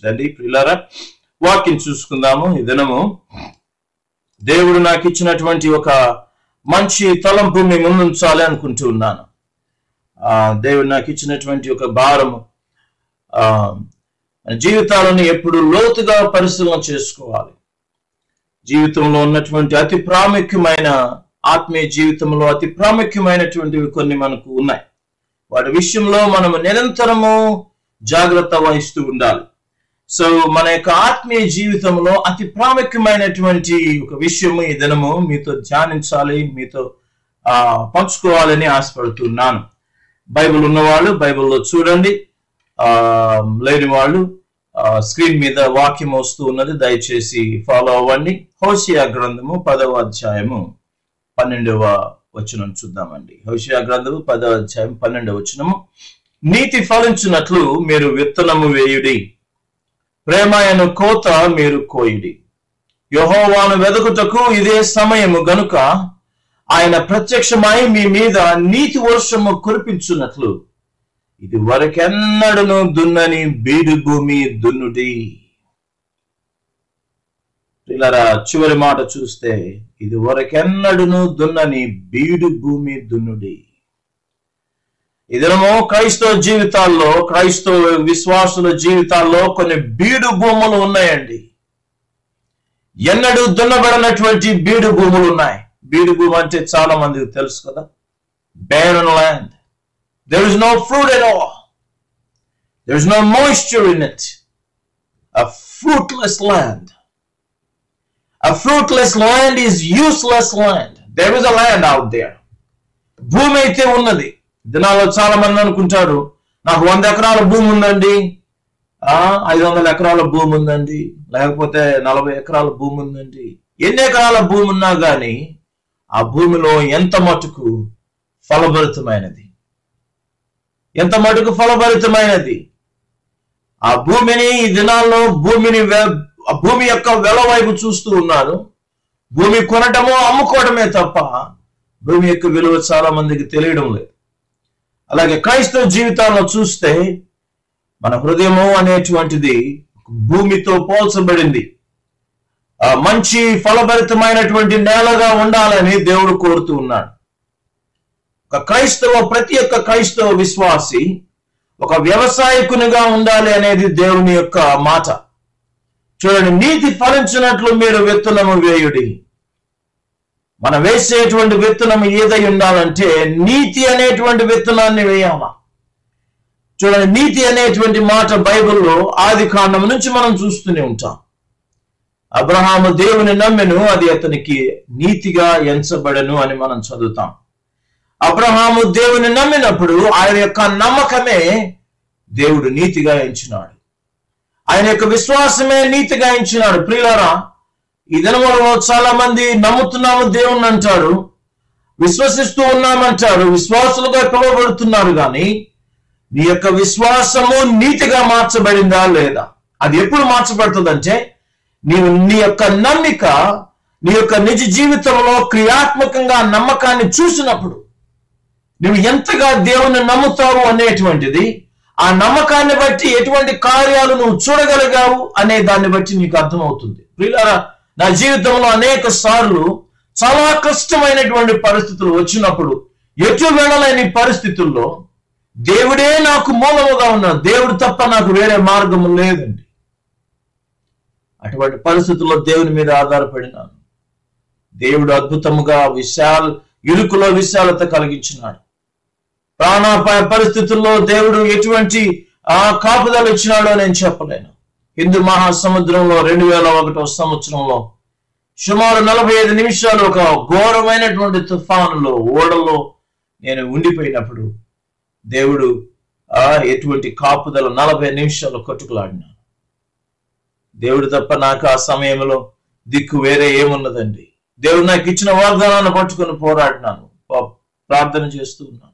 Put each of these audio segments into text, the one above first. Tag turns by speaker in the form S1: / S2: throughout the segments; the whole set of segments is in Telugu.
S1: మంచిదండి ప్రియులారా వాక్యం చూసుకుందాము ఈ దినము దేవుడు నాకు ఇచ్చినటువంటి ఒక మంచి తలంపు మీ ముందుంచాలి అనుకుంటూ ఉన్నాను ఆ దేవుడు నాకు ఇచ్చినటువంటి ఒక భారము ఆ మన జీవితాలను ఎప్పుడు లోతుగా పరిశీలన చేసుకోవాలి జీవితంలో ఉన్నటువంటి అతి ప్రాముఖ్యమైన ఆత్మీయ జీవితంలో అతి ప్రాముఖ్యమైనటువంటివి కొన్ని మనకు ఉన్నాయి వాటి విషయంలో మనము నిరంతరము జాగ్రత్త వహిస్తూ ఉండాలి సో మన యొక్క ఆత్మీయ జీవితంలో అతి ప్రాముఖ్యమైనటువంటి ఒక విషయము ఈ దినము మీతో ధ్యానించాలి మీతో ఆ పంచుకోవాలని ఆశపడుతున్నాను బైబిల్ ఉన్నవాళ్ళు బైబిల్లో చూడండి ఆ లేని వాళ్ళు ఆ, స్క్రీన్ మీద వాక్యం వస్తూ ఉన్నది దయచేసి ఫాలో అవ్వండి హోషియా గ్రంథము పదవ అధ్యాయము పన్నెండవ వచనం చూద్దామండి హోషియా గ్రంథము పదవ అధ్యాయం పన్నెండవ వచనము నీతి ఫలించినట్లు మీరు విత్తనము వేయుడి ప్రేమాయను కోత మీరు కోయుడి యహోవాను వెదకుటకు ఇదే సమయము గనుక ఆయన ప్రత్యక్షమై మీ మీద నీతి వర్షము కురిపించున్నట్లు ఇది వరకెన్నడను దున్నని బీడు భూమి దున్నుడి పిల్లరా చివరి మాట చూస్తే ఇది వరకెన్నడును దున్నని బీడు భూమి దున్నుడి ఇదనము క్రైస్తవ జీవితాల్లో క్రైస్తవ విశ్వాసుల జీవితాల్లో కొన్ని బీడు భూములు ఉన్నాయండి ఎన్నడూ దున్నబడినటువంటి బీడు భూములు ఉన్నాయి బీడు భూమి అంటే చాలా మందికి తెలుసు కదా barren land there is no fruit at all there is no moisture in it a fruitless land a fruitless land is useless land there is a land out there భూమి అయితే ఉన్నది దినాల్లో చాలా మంది అనుకుంటారు నాకు వంద ఎకరాల భూమి ఉందండి ఆ ఐదు వందల ఎకరాల భూమి ఉందండి లేకపోతే నలభై ఎకరాల భూమి ఉందండి ఎన్ని ఎకరాల భూమి ఉన్నా గాని ఆ భూమిలో ఎంత మటుకు ఫలభరితమైనది ఎంత మటుకు ఫలభరితమైనది ఆ భూమిని ఈ దినాల్లో భూమిని వె- ఆ భూమి యొక్క వెల వైపు చూస్తూ ఉన్నారు భూమి కొనటమో అమ్ముకోవడమే తప్ప భూమి యొక్క విలువ చాలా మందికి తెలియడం లేదు అలాగే క్రైస్తవ జీవితాల్లో చూస్తే మన హృదయము అనేటువంటిది భూమితో పోల్చబడింది ఆ మంచి ఫలభరితమైనటువంటి నేలగా ఉండాలని దేవుడు కోరుతూ ఉన్నాడు ఒక క్రైస్తవ ప్రతి ఒక్క క్రైస్తవ విశ్వాసి ఒక వ్యవసాయకునిగా ఉండాలి అనేది దేవుని యొక్క మాట చూడండి నీతి ఫలించినట్లు మీరు విత్తనము వేయుడి మనం వేసేటువంటి విత్తనం ఏదై ఉండాలంటే నీతి అనేటువంటి విత్తనాన్ని వేయాలా చూడండి నీతి అనేటువంటి మాట బైబిల్లో ఆది కాండం నుంచి మనం చూస్తూనే ఉంటాం అబ్రహాము దేవుని నమ్మెను అది అతనికి నీతిగా ఎంచబడను అని మనం చదువుతాం అబ్రహాము దేవుని నమ్మినప్పుడు ఆయన యొక్క నమ్మకమే దేవుడు నీతిగా ఎంచినాడు ఆయన యొక్క విశ్వాసమే నీతిగా ఎంచినాడు ప్రియులారా ఈ దినములలో చాలా మంది నమ్ముతున్నాము దేవుణ్ణి అంటారు విశ్వసిస్తూ ఉన్నామంటారు విశ్వాసులుగా పిలువబడుతున్నారు కానీ నీ యొక్క విశ్వాసము నీతిగా మార్చబడిందా లేదా అది ఎప్పుడు మార్చబడుతుందంటే నీవు నీ యొక్క నమ్మిక నీ యొక్క నిజ జీవితంలో క్రియాత్మకంగా ఆ నమ్మకాన్ని చూసినప్పుడు నువ్వు ఎంతగా దేవుని నమ్ముతావు అనేటువంటిది ఆ నమ్మకాన్ని బట్టి ఎటువంటి కార్యాలు నువ్వు చూడగలిగావు అనే దాన్ని బట్టి నీకు అర్థమవుతుంది ప్రియులారా నా జీవితంలో అనేక సార్లు చాలా కష్టమైనటువంటి పరిస్థితులు వచ్చినప్పుడు ఎటు వెళ్ళలేని పరిస్థితుల్లో దేవుడే నాకు మూలముగా ఉన్నాడు దేవుడు తప్ప నాకు వేరే మార్గము లేదండి అటువంటి పరిస్థితుల్లో దేవుని మీద ఆధారపడినాను దేవుడు అద్భుతముగా విశాల ఇరుకులో విశాలత కలిగించినాడు ప్రాణాపాయ పరిస్థితుల్లో దేవుడు ఎటువంటి ఆ కాపుదలు ఇచ్చినాడో నేను చెప్పలేను హిందూ మహాసముద్రంలో రెండు వేల ఒకటో సంవత్సరంలో సుమారు నలభై ఐదు నిమిషాలు ఒక ఘోరమైనటువంటి తుఫానులో ఓడలో నేను ఉండిపోయినప్పుడు దేవుడు ఆ ఎటువంటి కాపుదల నలభై నిమిషాలు కొట్టుకులాడినాను దేవుడు తప్ప నాకు ఆ సమయంలో దిక్కు వేరే ఏమున్నదండి దేవుడు నాకు ఇచ్చిన వాగ్దానాన్ని పట్టుకొని పోరాడినాను ప- ప్రార్థన చేస్తూ ఉన్నాను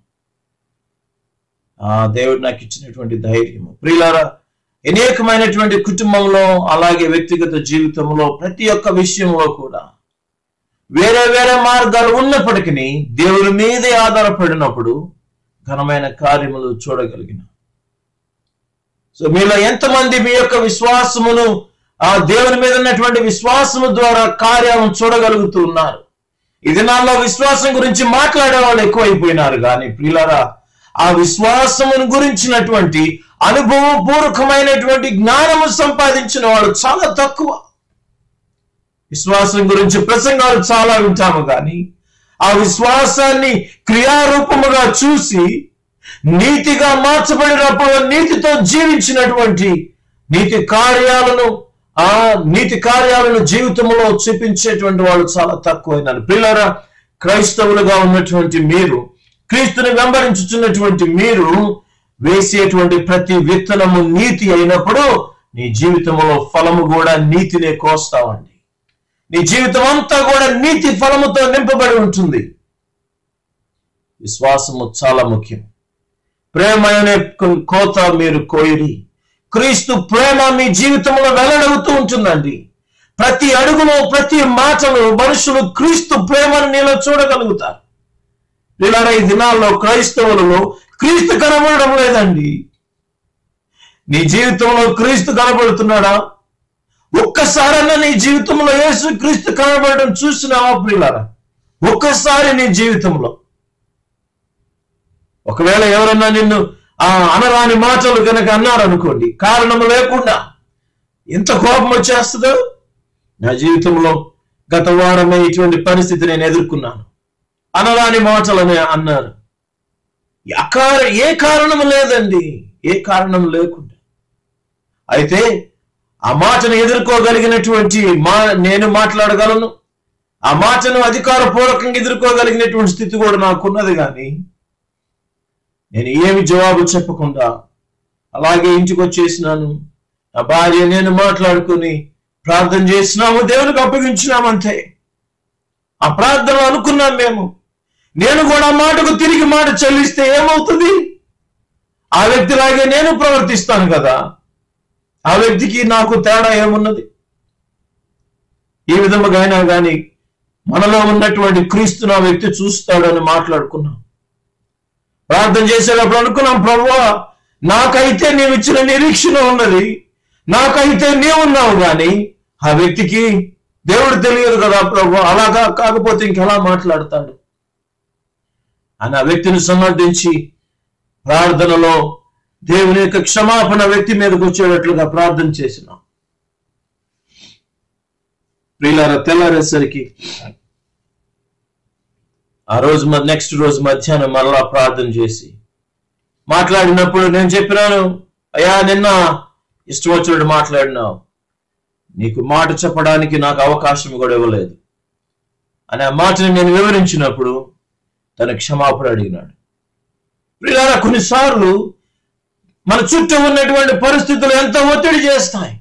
S1: ఆ దేవుడు నాకు ఇచ్చినటువంటి ధైర్యము ప్రియులారా అనేకమైనటువంటి కుటుంబంలో అలాగే వ్యక్తిగత జీవితంలో ప్రతి ఒక్క విషయంలో కూడా వేరే వేరే మార్గాలు ఉన్నప్పటికీ దేవుని మీదే ఆధారపడినప్పుడు ఘనమైన కార్యములు చూడగలిగిన సో మీలో ఎంతమంది మీ యొక్క విశ్వాసమును ఆ దేవుని మీద ఉన్నటువంటి విశ్వాసము ద్వారా కార్యాలను చూడగలుగుతూ ఉన్నారు ఈ దినాల్లో విశ్వాసం గురించి మాట్లాడే వాళ్ళు ఎక్కువైపోయినారు కానీ ప్రియులారా ఆ విశ్వాసమును గురించినటువంటి అనుభవపూర్వకమైనటువంటి జ్ఞానము సంపాదించిన వాళ్ళు చాలా తక్కువ విశ్వాసం గురించి ప్రసంగాలు చాలా వింటాము కానీ ఆ విశ్వాసాన్ని క్రియారూపముగా చూసి నీతిగా మార్చబడినప్పుడు నీతితో జీవించినటువంటి నీతి కార్యాలను ఆ నీతి కార్యాలను జీవితంలో చూపించేటువంటి వాళ్ళు చాలా తక్కువైనారు పిల్లరా క్రైస్తవులుగా ఉన్నటువంటి మీరు క్రీస్తుని వెంబడించుచున్నటువంటి మీరు వేసేటువంటి ప్రతి విత్తనము నీతి అయినప్పుడు నీ జీవితంలో ఫలము కూడా నీతినే కోస్తావండి నీ జీవితం అంతా కూడా నీతి ఫలముతో నింపబడి ఉంటుంది విశ్వాసము చాలా ముఖ్యం ప్రేమ అనే కోత మీరు కోయిరి క్రీస్తు ప్రేమ మీ జీవితంలో వెల్లడవుతూ ఉంటుందండి ప్రతి అడుగులో ప్రతి మాటలో మనుషులు క్రీస్తు ప్రేమను నీలో చూడగలుగుతారు ఇలా ఈ దినాల్లో క్రైస్తవులలో క్రీస్తు కనబడడం లేదండి నీ జీవితంలో క్రీస్తు కనబడుతున్నాడా ఒక్కసారన్నా నీ జీవితంలో యేసు క్రీస్తు కనబడడం చూసినావా ప్రియులారా ఒక్కసారి నీ జీవితంలో ఒకవేళ ఎవరన్నా నిన్ను ఆ అనరాని మాటలు కనుక అన్నారనుకోండి కారణం లేకుండా ఎంత కోపం వచ్చేస్తుందో నా జీవితంలో గత వారమే ఇటువంటి పరిస్థితి నేను ఎదుర్కొన్నాను అనరాని మాటలని అన్నారు అకార ఏ కారణం లేదండి ఏ కారణం లేకుండా అయితే ఆ మాటను ఎదుర్కోగలిగినటువంటి మా నేను మాట్లాడగలను ఆ మాటను అధికారపూర్వకంగా ఎదుర్కోగలిగినటువంటి స్థితి కూడా నాకున్నది కానీ నేను ఏమి జవాబు చెప్పకుండా అలాగే ఇంటికి వచ్చేసినాను నా భార్య నేను మాట్లాడుకుని ప్రార్థన చేసినాము దేవునికి అప్పగించినాము అంతే ఆ ప్రార్థన అనుకున్నాం మేము నేను కూడా మాటకు తిరిగి మాట చెల్లిస్తే ఏమవుతుంది ఆ వ్యక్తిలాగే నేను ప్రవర్తిస్తాను కదా ఆ వ్యక్తికి నాకు తేడా ఏమున్నది ఈ విధముగా అయినా కానీ మనలో ఉన్నటువంటి క్రీస్తును ఆ వ్యక్తి చూస్తాడని మాట్లాడుకున్నాం ప్రార్థన చేసేటప్పుడు అనుకున్నాం ప్రభువా నాకైతే నీవు ఇచ్చిన నిరీక్షణ ఉన్నది నాకైతే నీవున్నావు గాని ఆ వ్యక్తికి దేవుడు తెలియదు కదా ప్రభు అలాగా కాకపోతే ఇంకెలా మాట్లాడతాడు అని ఆ వ్యక్తిని సమర్థించి ప్రార్థనలో దేవుని యొక్క క్షమాపణ వ్యక్తి మీదకి వచ్చేటట్లుగా ప్రార్థన చేసినాం ప్రియులార తెల్లారేసరికి ఆ రోజు నెక్స్ట్ రోజు మధ్యాహ్నం మరలా ప్రార్థన చేసి మాట్లాడినప్పుడు నేను చెప్పినాను అయ్యా నిన్న ఇష్టం వచ్చినట్టు మాట్లాడినావు నీకు మాట చెప్పడానికి నాకు అవకాశం కూడా ఇవ్వలేదు అని ఆ మాటని నేను వివరించినప్పుడు తన క్షమాపణ అడిగినాడు ప్రియులారా కొన్నిసార్లు మన చుట్టూ ఉన్నటువంటి పరిస్థితులు ఎంత ఒత్తిడి చేస్తాయి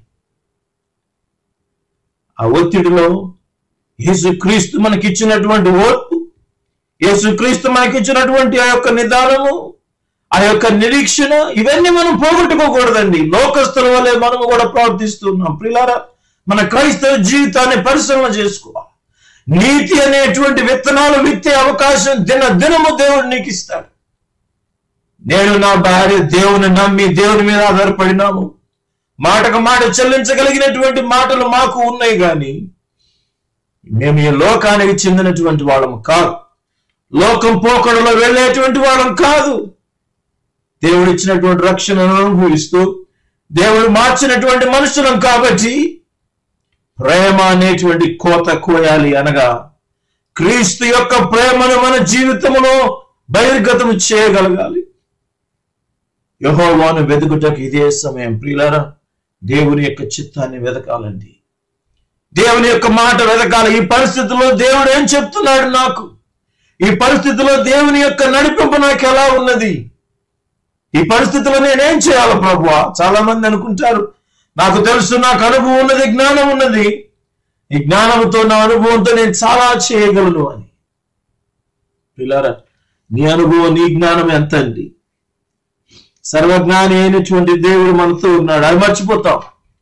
S1: ఆ ఒత్తిడిలో యేసుక్రీస్తు మనకిచ్చినటువంటి ఓర్పు యేసుక్రీస్తు మనకిచ్చినటువంటి ఆ యొక్క నిదానము ఆ యొక్క నిరీక్షణ ఇవన్నీ మనం పోగొట్టుకోకూడదండి లోకస్తుల వల్లే మనము కూడా ప్రవర్తిస్తున్నాం ప్రిలారా మన క్రైస్తవ జీవితాన్ని పరిశీలన చేసుకోవాలి నీతి అనేటువంటి విత్తనాలు విత్తే అవకాశం దిన దినము దేవుడు నీకు ఇస్తాడు నేను నా భార్య దేవుని నమ్మి దేవుని మీద ఆధారపడినాము మాటకు మాట చెల్లించగలిగినటువంటి మాటలు మాకు ఉన్నాయి కానీ మేము ఈ లోకానికి చెందినటువంటి వాళ్ళము కాదు లోకం పోకడలో వెళ్ళేటువంటి వాళ్ళం కాదు దేవుడు ఇచ్చినటువంటి రక్షణను అనుభవిస్తూ దేవుడు మార్చినటువంటి మనుషులం కాబట్టి ప్రేమ అనేటువంటి కోత కోయాలి అనగా క్రీస్తు యొక్క ప్రేమను మన జీవితంలో బహిర్గతం చేయగలగాలి యహోవాను వెతుకుటకు ఇదే సమయం ప్రియులారా దేవుని యొక్క చిత్తాన్ని వెతకాలండి దేవుని యొక్క మాట వెతకాలి ఈ పరిస్థితిలో దేవుడు ఏం చెప్తున్నాడు నాకు ఈ పరిస్థితిలో దేవుని యొక్క నడిపింపు నాకు ఎలా ఉన్నది ఈ పరిస్థితిలో నేనేం చేయాలి ప్రభు చాలా మంది అనుకుంటారు నాకు తెలుసు నాకు అనుభవం ఉన్నది జ్ఞానం ఉన్నది ఈ జ్ఞానంతో నా అనుభవంతో నేను చాలా చేయగలను అని పిల్లారా నీ అనుభవం నీ జ్ఞానం ఎంత అండి సర్వజ్ఞాని అయినటువంటి దేవుడు మనతో ఉన్నాడు అది మర్చిపోతాం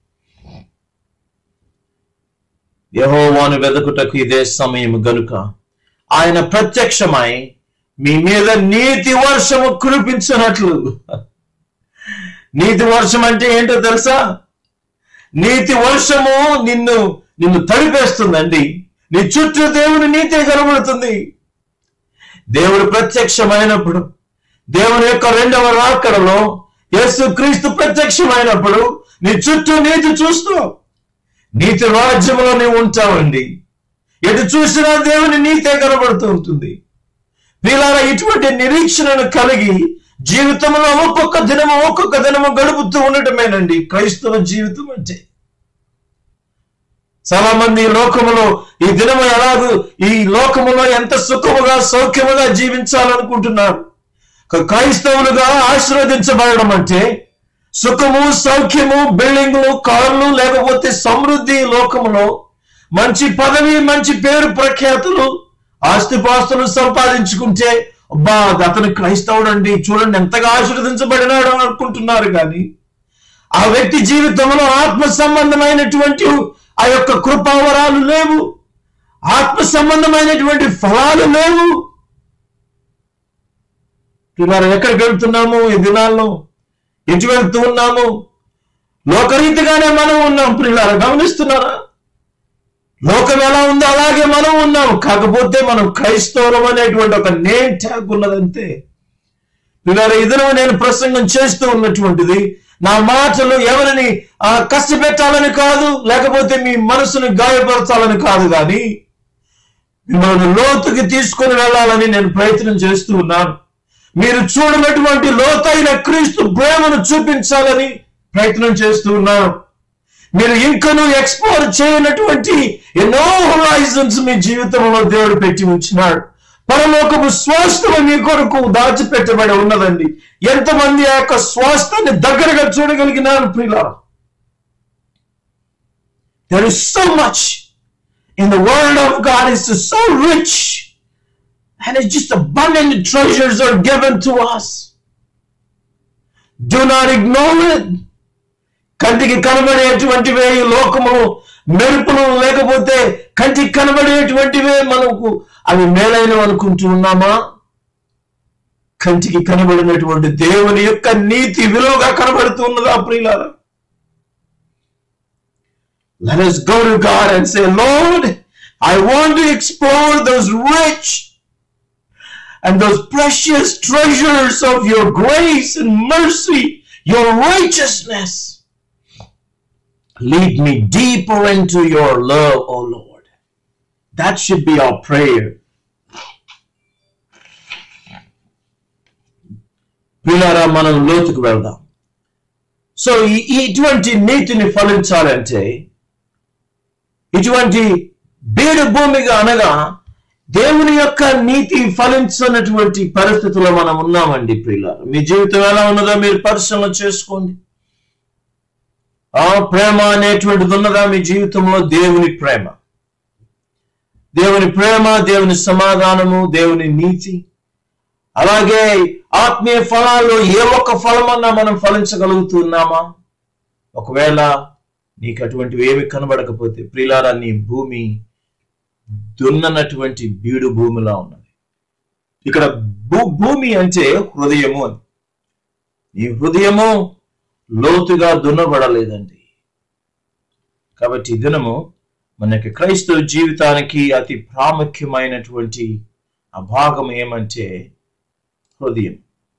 S1: యహోవాను వెదకుటకు ఇదే సమయం గనుక ఆయన ప్రత్యక్షమై మీ మీద నీతి వర్షము కురిపించినట్లు నీతి వర్షం అంటే ఏంటో తెలుసా నీతి వర్షము నిన్ను నిన్ను తడిపేస్తుందండి నీ చుట్టూ దేవుని నీతే కనబడుతుంది దేవుడు ప్రత్యక్షమైనప్పుడు దేవుని యొక్క రెండవ రాకడలో యేసు క్రీస్తు ప్రత్యక్షమైనప్పుడు నీ చుట్టూ నీతి చూస్తావు నీతి రాజ్యంలో నీవు ఉంటావండి ఎటు చూసినా దేవుని నీతే కనబడుతూ ఉంటుంది వీళ్ళ ఇటువంటి నిరీక్షణను కలిగి జీవితంలో ఒక్కొక్క దినము ఒక్కొక్క దినము గడుపుతూ ఉండటమేనండి క్రైస్తవ జీవితం అంటే చాలా మంది ఈ లోకములో ఈ దినము ఎలాగూ ఈ లోకములో ఎంత సుఖముగా సౌఖ్యముగా జీవించాలనుకుంటున్నారు ఒక క్రైస్తవులుగా ఆశీర్వదించబడడం అంటే సుఖము సౌఖ్యము బిల్డింగ్లు కార్లు లేకపోతే సమృద్ధి ఈ లోకములో మంచి పదవి మంచి పేరు ప్రఖ్యాతులు ఆస్తిపాస్తులు సంపాదించుకుంటే అబ్బా అతను క్రైస్తవుడు అండి చూడండి ఎంతగా ఆశీర్వదించబడినాడు అని అనుకుంటున్నారు కానీ ఆ వ్యక్తి జీవితంలో ఆత్మ సంబంధమైనటువంటి ఆ యొక్క కృపావరాలు లేవు ఆత్మ సంబంధమైనటువంటి ఫలాలు లేవు మనం ఎక్కడికి వెళ్తున్నాము ఈ దినాల్లో ఎటు వెళ్తూ ఉన్నాము లోకరీతిగానే మనం ఉన్నాం ప్రియులారా గమనిస్తున్నారా లోకం ఎలా ఉందో అలాగే మనం ఉన్నాం కాకపోతే మనం క్రైస్తవులం అనేటువంటి ఒక నేమ్ ట్యాగ్ ఉన్నదంతే పిల్లలు ఇదను నేను ప్రసంగం చేస్తూ ఉన్నటువంటిది నా మాటలు ఎవరిని ఆ, కష్టపెట్టాలని కాదు లేకపోతే మీ మనసుని గాయపరచాలని కాదు కానీ మిమ్మల్ని లోతుకి తీసుకొని వెళ్ళాలని నేను ప్రయత్నం చేస్తూ ఉన్నాను మీరు చూడనటువంటి లోతైన క్రీస్తు ప్రేమను చూపించాలని ప్రయత్నం చేస్తూ ఉన్నాను మీరు ఇంకనూ ఎక్స్ప్లోర్ చేయనటువంటి ఎన్నో హొరైజన్స్ మీ జీవితంలో దేవుడు పెట్టి ఉంచినాడు పరలోకపు స్వాస్థ్యం మీ కొరకు దాచిపెట్టబడి ఉన్నదండి ఎంతమంది ఆ యొక్క స్వాస్థాన్ని దగ్గరగా చూడగలిగినారు ప్రియుల there is so much in the world of God is so rich and it's just abundant treasures are given to us do not ignore it కంటికి కనబడేటువంటివే ఈ లోకము మెరుపులు లేకపోతే కంటికి కనబడేటువంటివే మనకు అవి మేలైనవి అనుకుంటూ ఉన్నామా కంటికి కనబడినటువంటి దేవుని యొక్క నీతి విలువగా కనబడుతూ ఉన్నదా ప్రియులారా Let us go to God and say, Lord, I want to explore those rich and those precious treasures of your grace and mercy, your righteousness. Lead me deeper into your love, O Lord. That should be our prayer. పిల్లరా మనం లోతుకు వెళ్దాం సో ఈ- ఇటువంటి నీతిని ఫలించాలంటే ఇటువంటి బీడు భూమిగా అనగా దేవుని యొక్క నీతి ఫలించినటువంటి పరిస్థితుల్లో మనం ఉన్నామండి ప్రియులారా మీ జీవితం ఎలా ఉన్నదో మీరు పరిశీలన చేసుకోండి ఆ ప్రేమ అనేటువంటిది ఉన్నదా మీ జీవితంలో దేవుని ప్రేమ దేవుని ప్రేమ దేవుని సమాధానము దేవుని నీతి అలాగే ఆత్మీయ ఫలాల్లో ఏ ఒక్క ఫలమన్నా మనం ఫలించగలుగుతున్నామా ఒకవేళ నీకు అటువంటివి ఏమి కనబడకపోతే ప్రియులారా నీ భూమి దున్ననటువంటి బీడు భూమిలా ఉన్నది ఇక్కడ భూ భూమి అంటే హృదయము అని ఈ హృదయము లోతుగా దున్నబడలేదండి కాబట్టి ఈ దినము మన యొక్క క్రైస్తవ జీవితానికి అతి ప్రాముఖ్యమైనటువంటి ఆ భాగం ఏమంటే హృదయం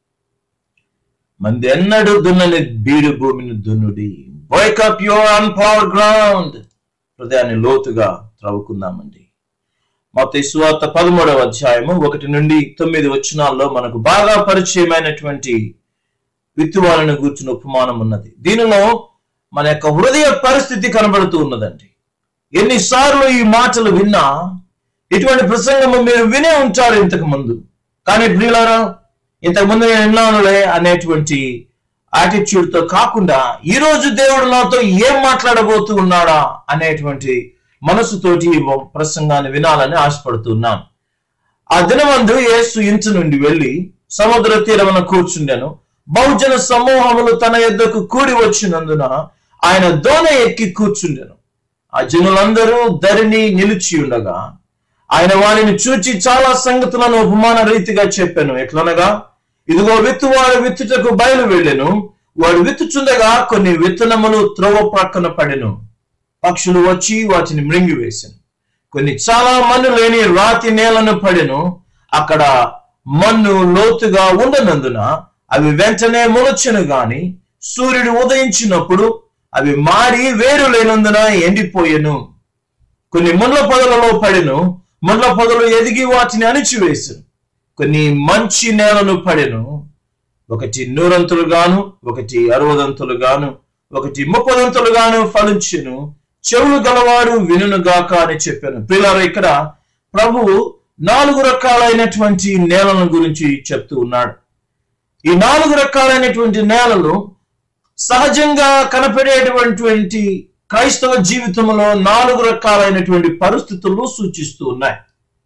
S1: మంది ఎన్నడూ దున్నని బీడు భూమిని దున్నుడి అప్ యువర్ అన్పవర్ గ్రౌండ్ హృదయాన్ని లోతుగా త్రవ్వుకుందామండి మత సువార్త పదమూడవ అధ్యాయము ఒకటి నుండి తొమ్మిది వచనాల్లో మనకు బాగా పరిచయమైనటువంటి విత్తువాలను కూర్చున్న ఉపమానం ఉన్నది దీనిలో మన యొక్క హృదయ పరిస్థితి కనబడుతూ ఉన్నదండి ఎన్నిసార్లు ఈ మాటలు విన్నా ఇటువంటి ప్రసంగము మీరు వినే ఉంటారు ఇంతకు ముందు కానీ ప్రియులారా ఇంతకు ముందు నేను విన్నానులే అనేటువంటి attitude తో కాకుండా ఈ రోజు దేవుడు నాతో ఏం మాట్లాడబోతూ ఉన్నాడా అనేటువంటి మనసుతోటి ఈ ప్రసంగాన్ని వినాలని ఆశపడుతున్నాను ఆ దినమందు యేసు ఇంటి నుండి వెళ్లి సముద్ర తీరమున కూర్చుండెను బహుజన సమూహములు తన యొద్దకు కూడి వచ్చినందున ఆయన దోణ ఎక్కి కూర్చుండెను ఆ జనులందరూ ధరిని నిలిచి ఉండగా ఆయన వారిని చూచి చాలా సంగతులను ఉపమాన రీతిగా చెప్పాను ఎట్లనగా ఇదిగో విత్తువాడు విత్తుటకు బయలు వెళ్ళెను వాడు విత్తుచుండగా కొన్ని విత్తనములు త్రోవ ప్రక్కన పడెను పక్షులు వచ్చి వాటిని మృంగివేశాను కొన్ని చాలా మన్ను లేని రాతి నేలను పడెను అక్కడ మన్ను లోతుగా ఉండనందున అవి వెంటనే మొలచెను గాని సూర్యుడు ఉదయించినప్పుడు అవి మారి వేరు లేనందున ఎండిపోయెను కొన్ని ముండ్ల పొదలలో పడెను ముండ్ల పొదలు ఎదిగి వాటిని అణిచివేశాను కొన్ని మంచి నేలను పడెను ఒకటి నూరంతులుగాను ఒకటి అరవదంతులుగాను ఒకటి ముప్పదంతులుగాను ఫలించును చెవులు గలవాడు వినుగాక అని చెప్పాను పిల్లలు ఇక్కడ ప్రభువు నాలుగు రకాలైనటువంటి నేలల గురించి చెప్తూ ఉన్నాడు ఈ నాలుగు రకాలైనటువంటి నేలలు సహజంగా కనపడేటువంటి క్రైస్తవ జీవితంలో నాలుగు రకాలైనటువంటి పరిస్థితులు సూచిస్తూ ఉన్నాయి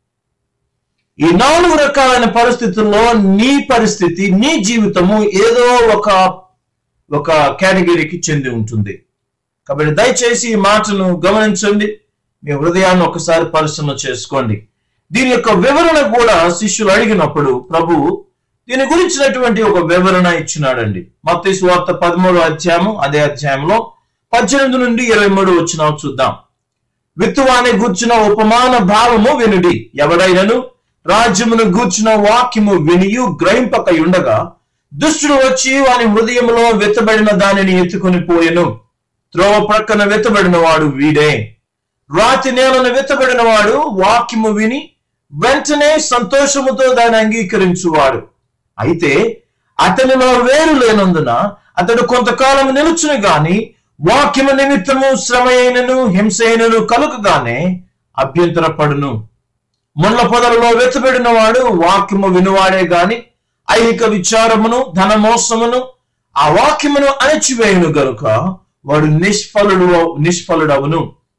S1: ఈ నాలుగు రకాలైన పరిస్థితుల్లో నీ పరిస్థితి నీ జీవితము ఏదో ఒక ఒక కేటగిరీకి చెంది ఉంటుంది కాబట్టి దయచేసి ఈ మాటను గమనించండి మీ హృదయాన్ని ఒకసారి పరిశ్రమ చేసుకోండి దీని యొక్క వివరణ కూడా శిష్యులు అడిగినప్పుడు ప్రభువు దీని గురించినటువంటి ఒక వివరణ ఇచ్చినాడండి మత్తయి వార్త పదమూడో అధ్యాయము అదే అధ్యాయంలో పద్దెనిమిది నుండి ఇరవై మూడు వచ్చిన చూద్దాం విత్తువాని గూర్చిన ఉపమాన భావము వినుడి ఎవడైనను రాజ్యమును గూర్చిన వాక్యము వినియు గ్రహింపక ఉండగా దుష్టుడు వచ్చి వాని హృదయంలో వెత్తబడిన దానిని ఎత్తుకొని పోయెను త్రోవ ప్రక్కన వెత్తబడిన వాడు వీడే రాతి నేలను వెత్తబడిన వాడు వాక్యము విని వెంటనే సంతోషముతో దాన్ని అంగీకరించువాడు అయితే అతనిలో వేరు లేనందున అతడు కొంతకాలం నిలుచును గాని వాక్యము నిమిత్తము శ్రమ అయినను హింస అయినను కలుగగానే అభ్యంతరపడును ముళ్ళ పొదలలో వెతబడిన వాడు వాక్యము వినువాడే గాని ఐహిక విచారమును ధన మోసమును ఆ వాక్యమును అణచివేయును గనుక వాడు నిష్ఫలుడు నిష్ఫలుడవును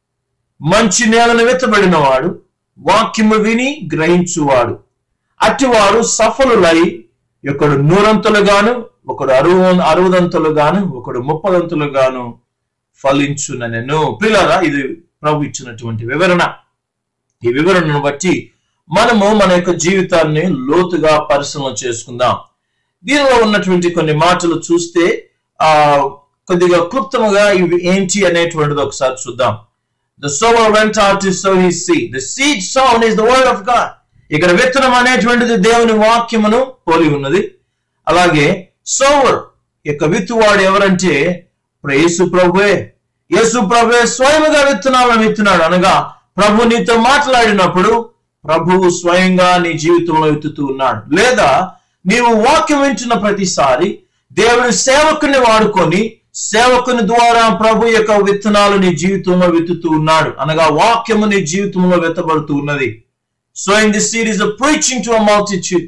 S1: మంచి నేలను వెతబడిన వాడు వాక్యము విని గ్రహించువాడు అట్టివారు సఫలులై ఒకడు నూరంతులుగాను ఒకడు అరువు అరవదంతులుగాను ఒకడు ముప్పదంతులుగాను ఫలించుననెను పిల్లరా ఇది ప్రభు ఇచ్చినటువంటి వివరణ ఈ వివరణను బట్టి మనము మన యొక్క జీవితాన్ని లోతుగా పరిశీలన చేసుకుందాం దీనిలో ఉన్నటువంటి కొన్ని మాటలు చూస్తే ఆ కొద్దిగా క్లుప్తముగా ఇవి ఏంటి అనేటువంటిది ఒకసారి చూద్దాం the sower went out to sow his seed. The seed sown is the word of God. ఇక్కడ విత్తనం అనేటువంటిది దేవుని వాక్యమును పోలి ఉన్నది అలాగే సోవర్ యొక్క విత్తువాడు ఎవరంటే ఇప్పుడు యేసు ప్రభువే యేసు ప్రభువే స్వయముగా విత్తనాలను విత్తున్నాడు అనగా ప్రభు నీతో మాట్లాడినప్పుడు ప్రభువు స్వయంగా నీ జీవితంలో విత్తుతూ ఉన్నాడు లేదా నీవు వాక్యం వింటున్న ప్రతిసారి దేవుని సేవకుని వాడుకొని సేవకుని ద్వారా ప్రభు యొక్క విత్తనాలు నీ జీవితంలో విత్తుతూ ఉన్నాడు అనగా వాక్యము నీ జీవితంలో విత్తబడుతూ ఉన్నది so in this series preaching to a multitude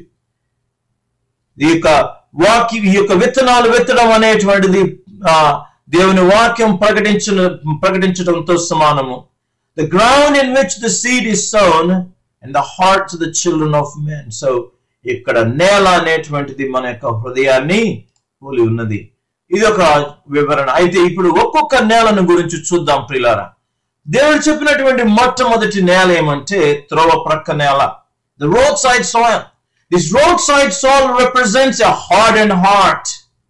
S1: ఈ యొక్క వాక్య ఈ యొక్క విత్తనాలు విత్తడం అనేటువంటిది ఆ దేవుని వాక్యం ప్రకటించిన ప్రకటించడంతో సమానము the ground in which the seed is sown and the hearts the children of men so ఇక్కడ నేల అనేటువంటిది మన యొక్క హృదయాన్ని పోలి ఉన్నది ఇది ఒక వివరణ అయితే ఇప్పుడు ఒక్కొక్క నేలను గురించి చూద్దాం ప్రిలారా దేవుడు చెప్పినటువంటి మొట్టమొదటి నేల ఏమంటే త్రోవ ప్రక్క నేల the road side soil this road side soil represents a hard and heart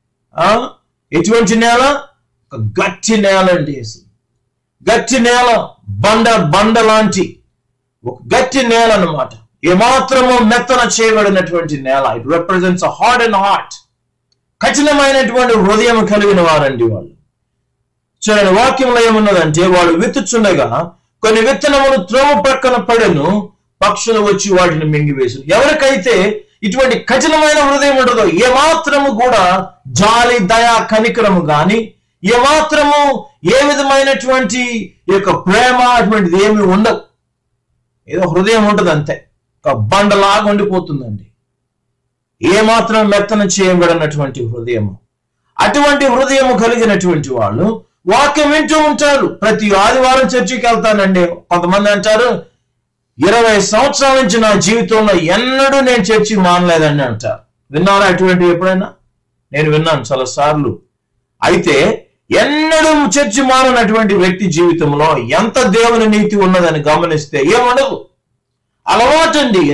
S1: ఎటువంటి నేల ఒక గట్టి నేల అండి అసలు గట్టి నేల బండ బండ లాంటి ఒక గట్టి నేల అన్నమాట ఏమాత్రము మెత్తన చేయబడినటువంటి నేల it represents hard and heart కఠినమైనటువంటి హృదయం కలిగిన వారండి వాళ్ళు చూడండి వాక్యంలో ఏమున్నదంటే వాడు విత్తుచుండగా కొన్ని విత్తనములు త్రోవ ప్రక్కన పడెను పక్షులు వచ్చి వాటిని మింగివేసు ఎవరికైతే ఇటువంటి కఠినమైన హృదయం ఉండదో ఏమాత్రము కూడా జాలి దయ కనికరము గాని ఏమాత్రము ఏ విధమైనటువంటి ఈ యొక్క ప్రేమ అటువంటిది ఏమి ఉండదు ఏదో హృదయం ఉంటుంది అంతే ఒక బండలాగా ఉండిపోతుందండి ఏమాత్రం మెత్తన చేయబడినటువంటి హృదయము అటువంటి హృదయము కలిగినటువంటి వాళ్ళు వాక్యం వింటూ ఉంటారు ప్రతి ఆదివారం చర్చికి వెళ్తానండి కొంతమంది అంటారు ఇరవై సంవత్సరాల నుంచి నా జీవితంలో ఎన్నడూ నేను చర్చి మానలేదండి అంటారు విన్నారా అటువంటివి ఎప్పుడైనా నేను విన్నాను చాలా సార్లు అయితే ఎన్నడూ చర్చి మాననటువంటి వ్యక్తి జీవితంలో ఎంత దేవుని నీతి ఉన్నదని గమనిస్తే ఏముండదు అలవాటు అండి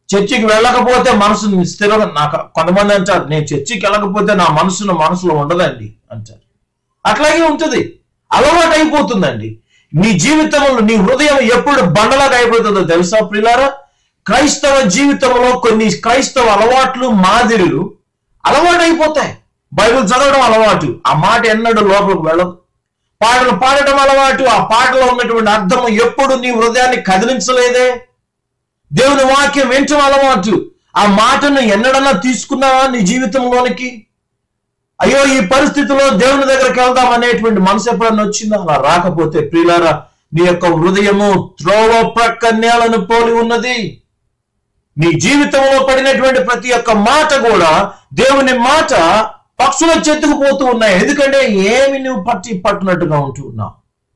S1: చర్చికి వెళ్ళకపోతే మనసు స్థిరం నాకు కొంతమంది అంటారు నేను చర్చికి వెళ్ళకపోతే నా మనసును మనసులో ఉండదండి అంటారు అట్లాగే ఉంటుంది అలవాటు అయిపోతుందండి నీ జీవితంలో నీ హృదయం ఎప్పుడు బండలాగా అయిపోతుందో తెలుసా ప్రిలారా క్రైస్తవ జీవితంలో కొన్ని క్రైస్తవ అలవాట్లు మాదిరిలు అలవాటు అయిపోతాయి బైబిల్ చదవడం అలవాటు ఆ మాట ఎన్నడూ లోపలికి వెళ్ళదు పాటలు పాడటం అలవాటు ఆ పాటలో ఉన్నటువంటి అర్థం ఎప్పుడు నీ హృదయాన్ని కదిలించలేదే దేవుని వాక్యం వింటం అలవాటు ఆ మాటను ఎన్నడన్నా తీసుకున్నావా నీ జీవితంలోనికి అయ్యో ఈ పరిస్థితిలో దేవుని దగ్గరికి వెళ్దాం అనేటువంటి మనసు ఎప్పుడన్నా వచ్చిందా అలా రాకపోతే ప్రియులారా నీ యొక్క హృదయము త్రోవ ప్రక్క నేలను పోలి ఉన్నది నీ జీవితంలో పడినటువంటి ప్రతి ఒక్క మాట కూడా దేవుని మాట పక్షుల చెత్తుకుపోతూ ఉన్నాయి ఎందుకంటే ఏమి నువ్వు పట్టి పట్టునట్టుగా ఉంటూ ఉన్నావు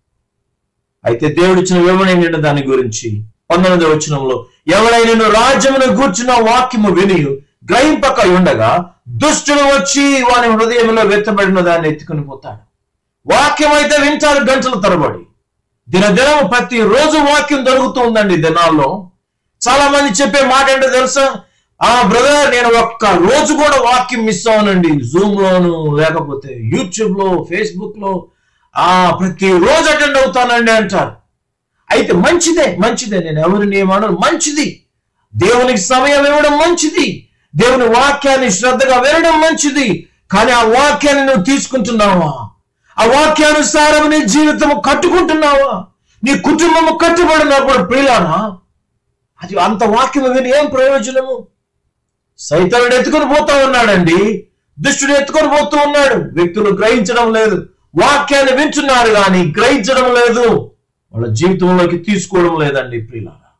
S1: అయితే దేవుడు ఇచ్చిన వివరణ ఏంటంటే దాని గురించి పంతొమ్మిది వచనంలో ఎవడైనా రాజ్యమును గూర్చిన వాక్యము విని గ్రహింపక ఉండగా దుష్టుడు వచ్చి వాని హృదయంలో వెత్తబడిన దాన్ని ఎత్తుకుని పోతాడు వాక్యం అయితే వింటారు గంటల తరబడి దినదినం ప్రతి రోజు వాక్యం దొరుకుతూ ఉందండి దినాల్లో చాలా మంది చెప్పే మాట ఏంటో తెలుసా ఆ బ్రదర్ నేను ఒక్క రోజు కూడా వాక్యం మిస్ అవునండి జూమ్ లోను లేకపోతే యూట్యూబ్ లో ఫేస్బుక్ లో ఆ ప్రతి రోజు అటెండ్ అవుతానండి అంటారు అయితే మంచిదే మంచిదే నేను ఎవరిని ఏమనను మంచిది దేవునికి సమయం ఇవ్వడం మంచిది దేవుని వాక్యాన్ని శ్రద్ధగా వినడం మంచిది కానీ ఆ వాక్యాన్ని నువ్వు తీసుకుంటున్నావా ఆ వాక్యానుసారం నీ జీవితం కట్టుకుంటున్నావా నీ కుటుంబము కట్టుబడినప్పుడు ప్రియులానా అది అంత వాక్యం విని ఏం ప్రయోజనము సైతానుడు ఎత్తుకొని పోతా ఉన్నాడండి దుష్టుడు ఎత్తుకొని పోతూ ఉన్నాడు వ్యక్తులు గ్రహించడం లేదు వాక్యాన్ని వింటున్నారు కానీ గ్రహించడం లేదు వాళ్ళ జీవితంలోకి తీసుకోవడం లేదండి ప్రియులారా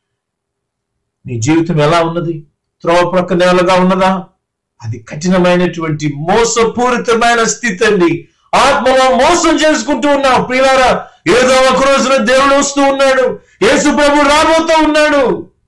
S1: నీ జీవితం ఎలా ఉన్నది త్రోవ ప్రక్క నేలగా ఉన్నదా అది కఠినమైనటువంటి మోసపూరితమైన స్థితి అండి ఆత్మలో మోసం చేసుకుంటూ ఉన్నావు ప్రియులారా ఏదో ఒక రోజున దేవుడు వస్తూ ఉన్నాడు యేసు ప్రభు రాబోతూ ఉన్నాడు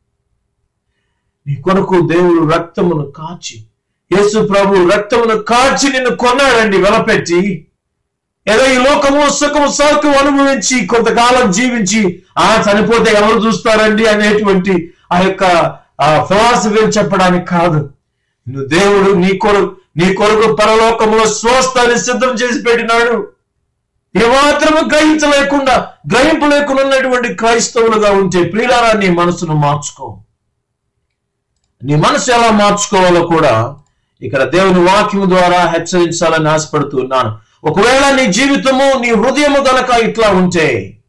S1: నీ కొరకు దేవుడు రక్తమును కాచి యేసు ప్రభు రక్తమును కాచి నిన్ను కొన్నాడండి వెలపెట్టి ఏదో ఈ లోకము సుఖము సౌఖ్యం అనుభవించి కొంతకాలం జీవించి ఆ చనిపోతే ఎవరు చూస్తారండి అనేటువంటి ఆ యొక్క ఫిలాసఫీలు చెప్పడానికి కాదు నువ్వు దేవుడు నీ కొరకు నీ కొరకు పరలోకంలో స్వస్థాన్ని సిద్ధం చేసి పెట్టినాడు ఏమాత్రము గ్రహించలేకుండా గ్రహింపు లేకుండా ఉన్నటువంటి క్రైస్తవులుగా ఉంటే ప్రియులారా నీ మనసును మార్చుకో నీ మనసు ఎలా మార్చుకోవాలో కూడా ఇక్కడ దేవుని వాక్యము ద్వారా హెచ్చరించాలని ఆశపడుతూ ఉన్నాను ఒకవేళ నీ జీవితము నీ హృదయము గనక ఇట్లా ఉంటే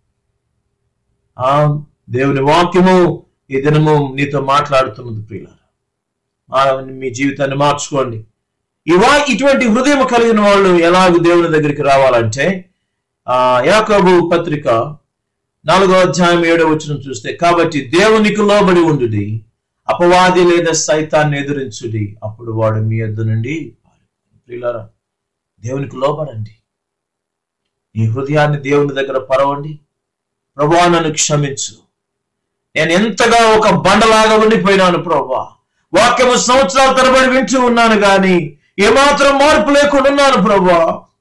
S1: ఆ దేవుని వాక్యము ఈ దినము నీతో మాట్లాడుతున్నది ప్రియులారా ఆ, మీ జీవితాన్ని మార్చుకోండి ఇవా ఇటువంటి హృదయం కలిగిన వాళ్ళు ఎలాగ దేవుని దగ్గరికి రావాలంటే ఆ యాకోబు పత్రిక నాలుగో అధ్యాయం ఏడో వచ్చిన చూస్తే కాబట్టి దేవునికి లోబడి ఉండుడి అపవాది లేదా సైతాన్ని ఎదురించుడి అప్పుడు వాడు మీ యొద్ద నుండి ప్రియులారా దేవునికి లోబడండి ఈ హృదయాన్ని దేవుని దగ్గర పరవండి ప్రభా నన్ను క్షమించు నేను ఎంతగా ఒక బండలాగా ఉండిపోయినాను ప్రభా వాక్యము సంవత్సరాల తరబడి వింటూ ఉన్నాను గాని ఏమాత్రం మార్పు లేకుండా ఉన్నాను ప్రభా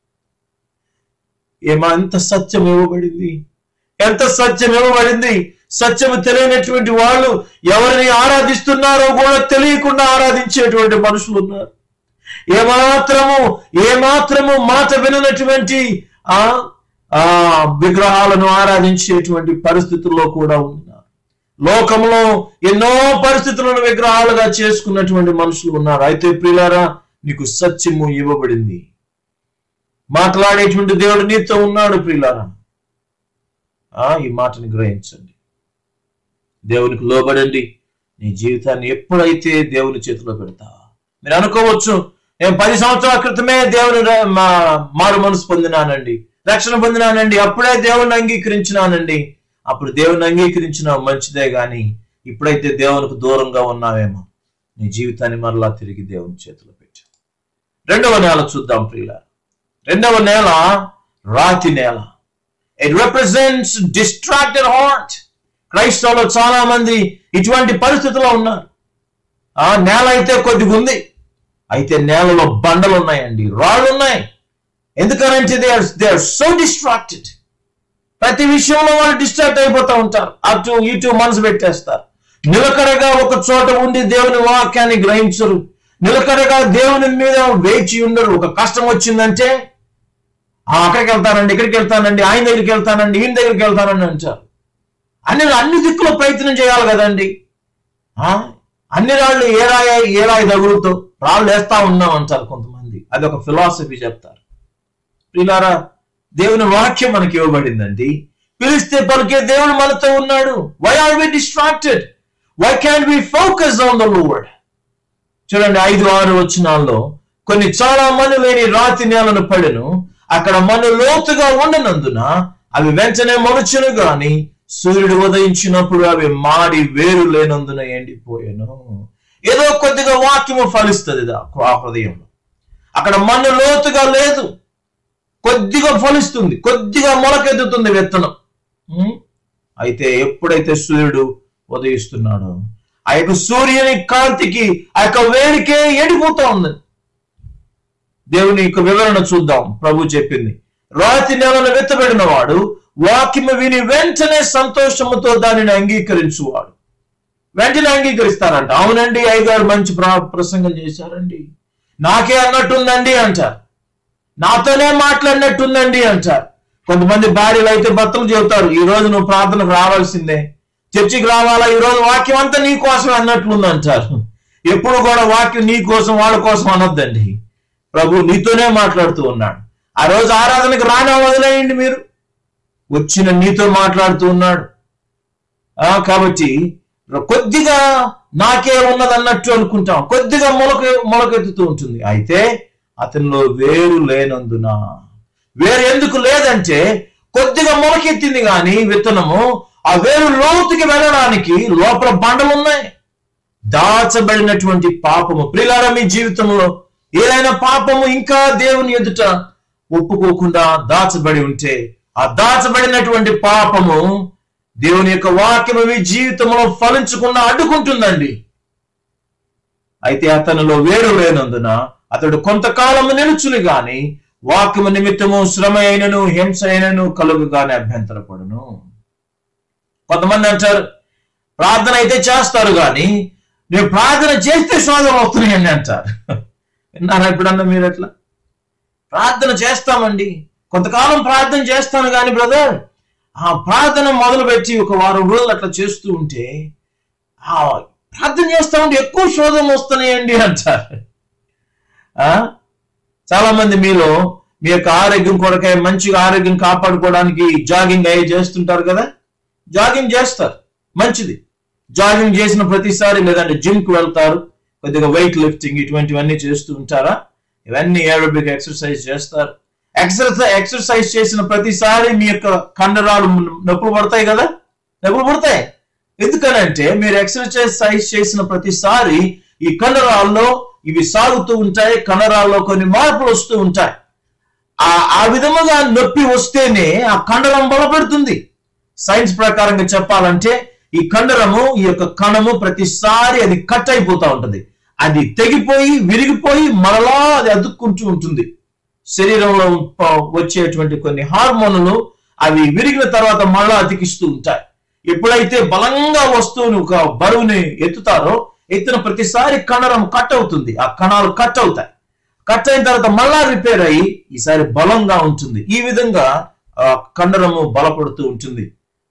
S1: ఏమా ఎంత సత్యం ఇవ్వబడింది ఎంత సత్యం ఇవ్వబడింది సత్యము తెలియనటువంటి వాళ్ళు ఎవరిని ఆరాధిస్తున్నారో కూడా తెలియకుండా ఆరాధించేటువంటి మనుషులు ఉన్నారు ఏమాత్రము ఏమాత్రము మాట విననటువంటి ఆ ఆ విగ్రహాలను ఆరాధించేటువంటి పరిస్థితుల్లో కూడా ఉన్నారు లోకంలో ఎన్నో పరిస్థితులను విగ్రహాలుగా చేసుకున్నటువంటి మనుషులు ఉన్నారు అయితే ప్రియులారా నీకు సత్యము ఇవ్వబడింది మాట్లాడేటువంటి దేవుడు నీతో ఉన్నాడు ప్రియులారా ఆ ఈ మాటని గ్రహించండి దేవునికి లోబడండి నీ జీవితాన్ని ఎప్పుడైతే దేవుని చేతిలో పెడతావా మీరు అనుకోవచ్చు నేను పది సంవత్సరాల క్రితమే దేవుని ర- మా- మారు మనసు పొందినానండి రక్షణ పొందినానండి అప్పుడే దేవుని అంగీకరించినానండి అప్పుడు దేవుని అంగీకరించిన మంచిదే గాని ఇప్పుడైతే దేవునికి దూరంగా ఉన్నావేమో నీ జీవితాన్ని మరలా తిరిగి దేవుని చేతిలో పెట్టు రెండవ నేల చూద్దాం ప్రియుల రెండవ నేల రాతి నేల ఇట్ రిప్రజెంట్స్ డిస్ట్రాక్టెడ్ హార్ట్ క్రైస్తవులు చాలా మంది ఇటువంటి పరిస్థితుల్లో ఉన్నారు ఆ నేల అయితే కొద్దిగా ఉంది అయితే నేలలో బండలు ఉన్నాయండి రాళ్ళు ఉన్నాయి ఎందుకనంటే they are they are so distracted ప్రతి విషయంలో వాళ్ళు డిస్ట్రాక్ట్ అయిపోతూ ఉంటారు అటు ఇటు మనసు పెట్టేస్తారు నిలకడగా ఒక చోట ఉండి దేవుని వాక్యాన్ని గ్రహించరు నిలకడగా దేవుని మీద వేచి ఉండరు ఒక కష్టం వచ్చిందంటే "ఆ, అక్కడికి వెళ్తానండి ఇక్కడికి వెళ్తానండి ఆయన దగ్గరికి వెళ్తానండి ఈయన దగ్గరికి వెళ్తానండి అంటారు అన్ని అన్ని దిక్కులో ప్రయత్నం చేయాలి కదండి ఆ? అన్ని రాళ్ళు ఏ రాయ ఏ రాయి తగులుతో రాళ్ళు వేస్తా ఉన్నాం అంటారు కొంతమంది అది ఒక ఫిలాసఫీ చెప్తారు ప్రియులారా దేవుని వాక్యం మనకి ఇవ్వబడిందండి పిలిస్తే పలికే దేవుడు మనతో ఉన్నాడు why are we distracted why can we focus on the Lord చూడండి ఐదు ఆరు వచనాల్లో కొన్ని చాలా మను లేని రాతి నేలను పడెను అక్కడ మను లోతుగా ఉండనందున అవి వెంటనే మొలుచును గాని సూర్యుడు ఉదయించినప్పుడు అవి మాడి వేరు లేనందున ఎండిపోయాను ఏదో కొద్దిగా వాక్యము ఫలిస్తుంది దా- ఆ హృదయంలో అక్కడ మన్ను లోతుగా లేదు కొద్దిగా ఫలిస్తుంది కొద్దిగా మొలకెత్తుతుంది విత్తనం ఉం? అయితే ఎప్పుడైతే సూర్యుడు ఉదయిస్తున్నాడో ఆ యొక్క సూర్యుని కాంతికి ఆ యొక్క వేడికే ఎండిపోతా ఉంది దేవుని యొక్క వివరణ చూద్దాం ప్రభు చెప్పింది రాతి నెలను వెత్తబడిన వాడు వాక్యము విని వెంటనే సంతోషముతో దానిని అంగీకరించువాడు వెంటనే అంగీకరిస్తారంట అవునండి అయ్యగారు మంచి ప్ర- ప్రసంగం చేశారండి నాకే అన్నట్టుందండి అంటారు నాతోనే మాట్లాడినట్టుందండి అంటారు కొంతమంది భార్యలు అయితే భర్తలు చెబుతారు ఈ రోజు నువ్వు ప్రార్థనకు రావాల్సిందే చర్చికి రావాలా ఈ రోజు వాక్యం అంతా నీ కోసం అన్నట్లుంది అంటారు ఎప్పుడు కూడా వాక్యం నీ కోసం వాళ్ళ కోసం అనొద్దండి ప్రభు నీతోనే మాట్లాడుతూ ఉన్నాడు ఆ రోజు ఆరాధనకు రానా వదిలేయండి మీరు వచ్చిన నీతో మాట్లాడుతూ ఉన్నాడు ఆ కాబట్టి కొద్దిగా నాకే ఉన్నదన్నట్టు అనుకుంటాం కొద్దిగా మొలక మొలకెత్తుతూ ఉంటుంది అయితే అతనిలో వేరు లేనందున వేరు ఎందుకు లేదంటే కొద్దిగా మొలకెత్తింది కానీ విత్తనము ఆ వేరు లోతుకి వెళ్ళడానికి లోపల బండలు ఉన్నాయి దాచబడినటువంటి పాపము ప్రిలారా మీ జీవితంలో ఏదైనా పాపము ఇంకా దేవుని ఎదుట ఒప్పుకోకుండా దాచబడి ఉంటే ఆ దాచబడినటువంటి పాపము దేవుని యొక్క వాక్యము మీ జీవితంలో ఫలించకుండా అడ్డుకుంటుందండి అయితే అతనిలో వేరు లేనందున అతడు కొంతకాలము నిలుచుని గాని వాక్యము నిమిత్తము శ్రమ అయినను హింస అయినను కలుగుగానే అభ్యంతరపడును కొంతమంది అంటారు ప్రార్థన అయితే చేస్తారు కానీ నేను ప్రార్థన చేస్తే శోధనలు వస్తున్నాయండి అంటారు విన్నారా ఎప్పుడన్నా మీరు ఎట్లా ప్రార్థన చేస్తామండి కొంతకాలం ప్రార్థన చేస్తాను కానీ బ్రదర్ ఆ ప్రార్థన మొదలుపెట్టి ఒక వారం రోజులు అట్లా చేస్తూ ఉంటే ఆ ప్రార్థన చేస్తా ఉంటే ఎక్కువ శోధనలు వస్తున్నాయండి అంటారు ఆ చాలా మంది మీలో మీ యొక్క ఆరోగ్యం కొరకై మంచిగా ఆరోగ్యం కాపాడుకోవడానికి జాగింగ్ అయ్యి చేస్తుంటారు కదా జాగింగ్ చేస్తారు మంచిది జాగింగ్ చేసిన ప్రతిసారి లేదంటే జిమ్ కు వెళ్తారు కొద్దిగా వెయిట్ లిఫ్టింగ్ ఇటువంటివన్నీ చేస్తూ ఉంటారా ఇవన్నీ ఏరోబిక్ ఎక్సర్సైజ్ చేస్తారు ఎక్సర్సైజ్ ఎక్సర్సైజ్ చేసిన ప్రతిసారి మీ యొక్క కండరాలు నొప్పులు పడతాయి కదా నొప్పులు పడతాయి ఎందుకనంటే మీరు ఎక్సర్సైజ్ చేసిన ప్రతిసారి ఈ కండరాల్లో ఇవి సాగుతూ ఉంటాయి కండరాల్లో కొన్ని మార్పులు వస్తూ ఉంటాయి ఆ ఆ విధముగా నొప్పి వస్తేనే ఆ కండరం బలపడుతుంది సైన్స్ ప్రకారంగా చెప్పాలంటే ఈ కండరము ఈ యొక్క కణము ప్రతిసారి అది కట్ అయిపోతా ఉంటది అది తెగిపోయి విరిగిపోయి మరలా అది అతుక్కుంటూ ఉంటుంది శరీరంలో ప- వచ్చేటువంటి కొన్ని హార్మోన్లు అవి విరిగిన తర్వాత మళ్ళా అతికిస్తూ ఉంటాయి ఎప్పుడైతే బలంగా వస్తువుని ఒక బరువుని ఎత్తుతారో ఎత్తిన ప్రతిసారి కండరం కట్ అవుతుంది ఆ కణాలు కట్ అవుతాయి కట్ అయిన తర్వాత మళ్ళా రిపేర్ అయ్యి ఈసారి బలంగా ఉంటుంది ఈ విధంగా ఆ కండరము బలపడుతూ ఉంటుంది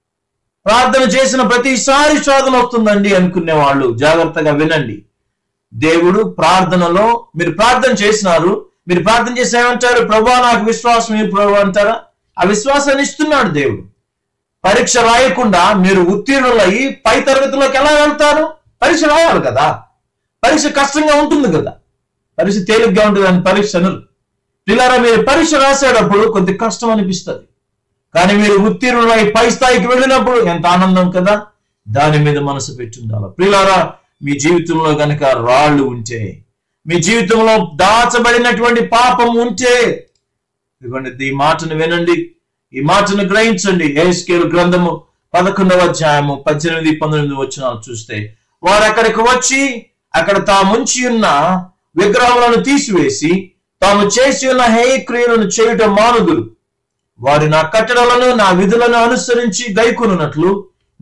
S1: ప్రార్థన చేసిన ప్రతిసారి శోధన వస్తుందండి అనుకునే వాళ్ళు జాగ్రత్తగా వినండి దేవుడు ప్రార్థనలో మీరు ప్రార్థన చేసినారు మీరు ప్రార్థన చేసి ఏమంటారు ప్రభా నాకు విశ్వాసం ఏ ప్రభు అంటారా ఆ విశ్వాసాన్ని ఇస్తున్నాడు దేవుడు పరీక్ష రాయకుండా మీరు ఉత్తీర్ణులయ్యి పై తరగతిలోకి ఎలా వెళ్తారు పరీక్ష రాయాలి కదా పరీక్ష కష్టంగా ఉంటుంది కదా పరీక్ష తేలిగ్గా ఉంటుంది అని పరీక్ష అనరు పిల్లరా మీరు పరీక్ష రాసేటప్పుడు కొద్ది కష్టం అనిపిస్తుంది కానీ మీరు ఉత్తీర్ణులై పై స్థాయికి వెళ్ళినప్పుడు ఎంత ఆనందం కదా దాని మీద మనసు పెట్టి ఉండాలి ప్రియులారా మీ జీవితంలో గనక రాళ్ళు ఉంటే మీ జీవితంలో దాచబడినటువంటి పాపం ఉంటే ఇదిగోండి ఈ మాటను వినండి ఈ మాటను గ్రహించండి ఏస్కేల్ గ్రంథము పదకొండవ అధ్యాయము పద్దెనిమిది పంతొమ్మిది వచ్చినాలు చూస్తే వారు అక్కడికి వచ్చి అక్కడ తాముంచి ఉన్న విగ్రహములను తీసివేసి తాము చేసి ఉన్న హేయ క్రియలను చేయుట మానుదురు వారి నా కట్టడలను నా విధులను అనుసరించి గైకొనున్నట్లు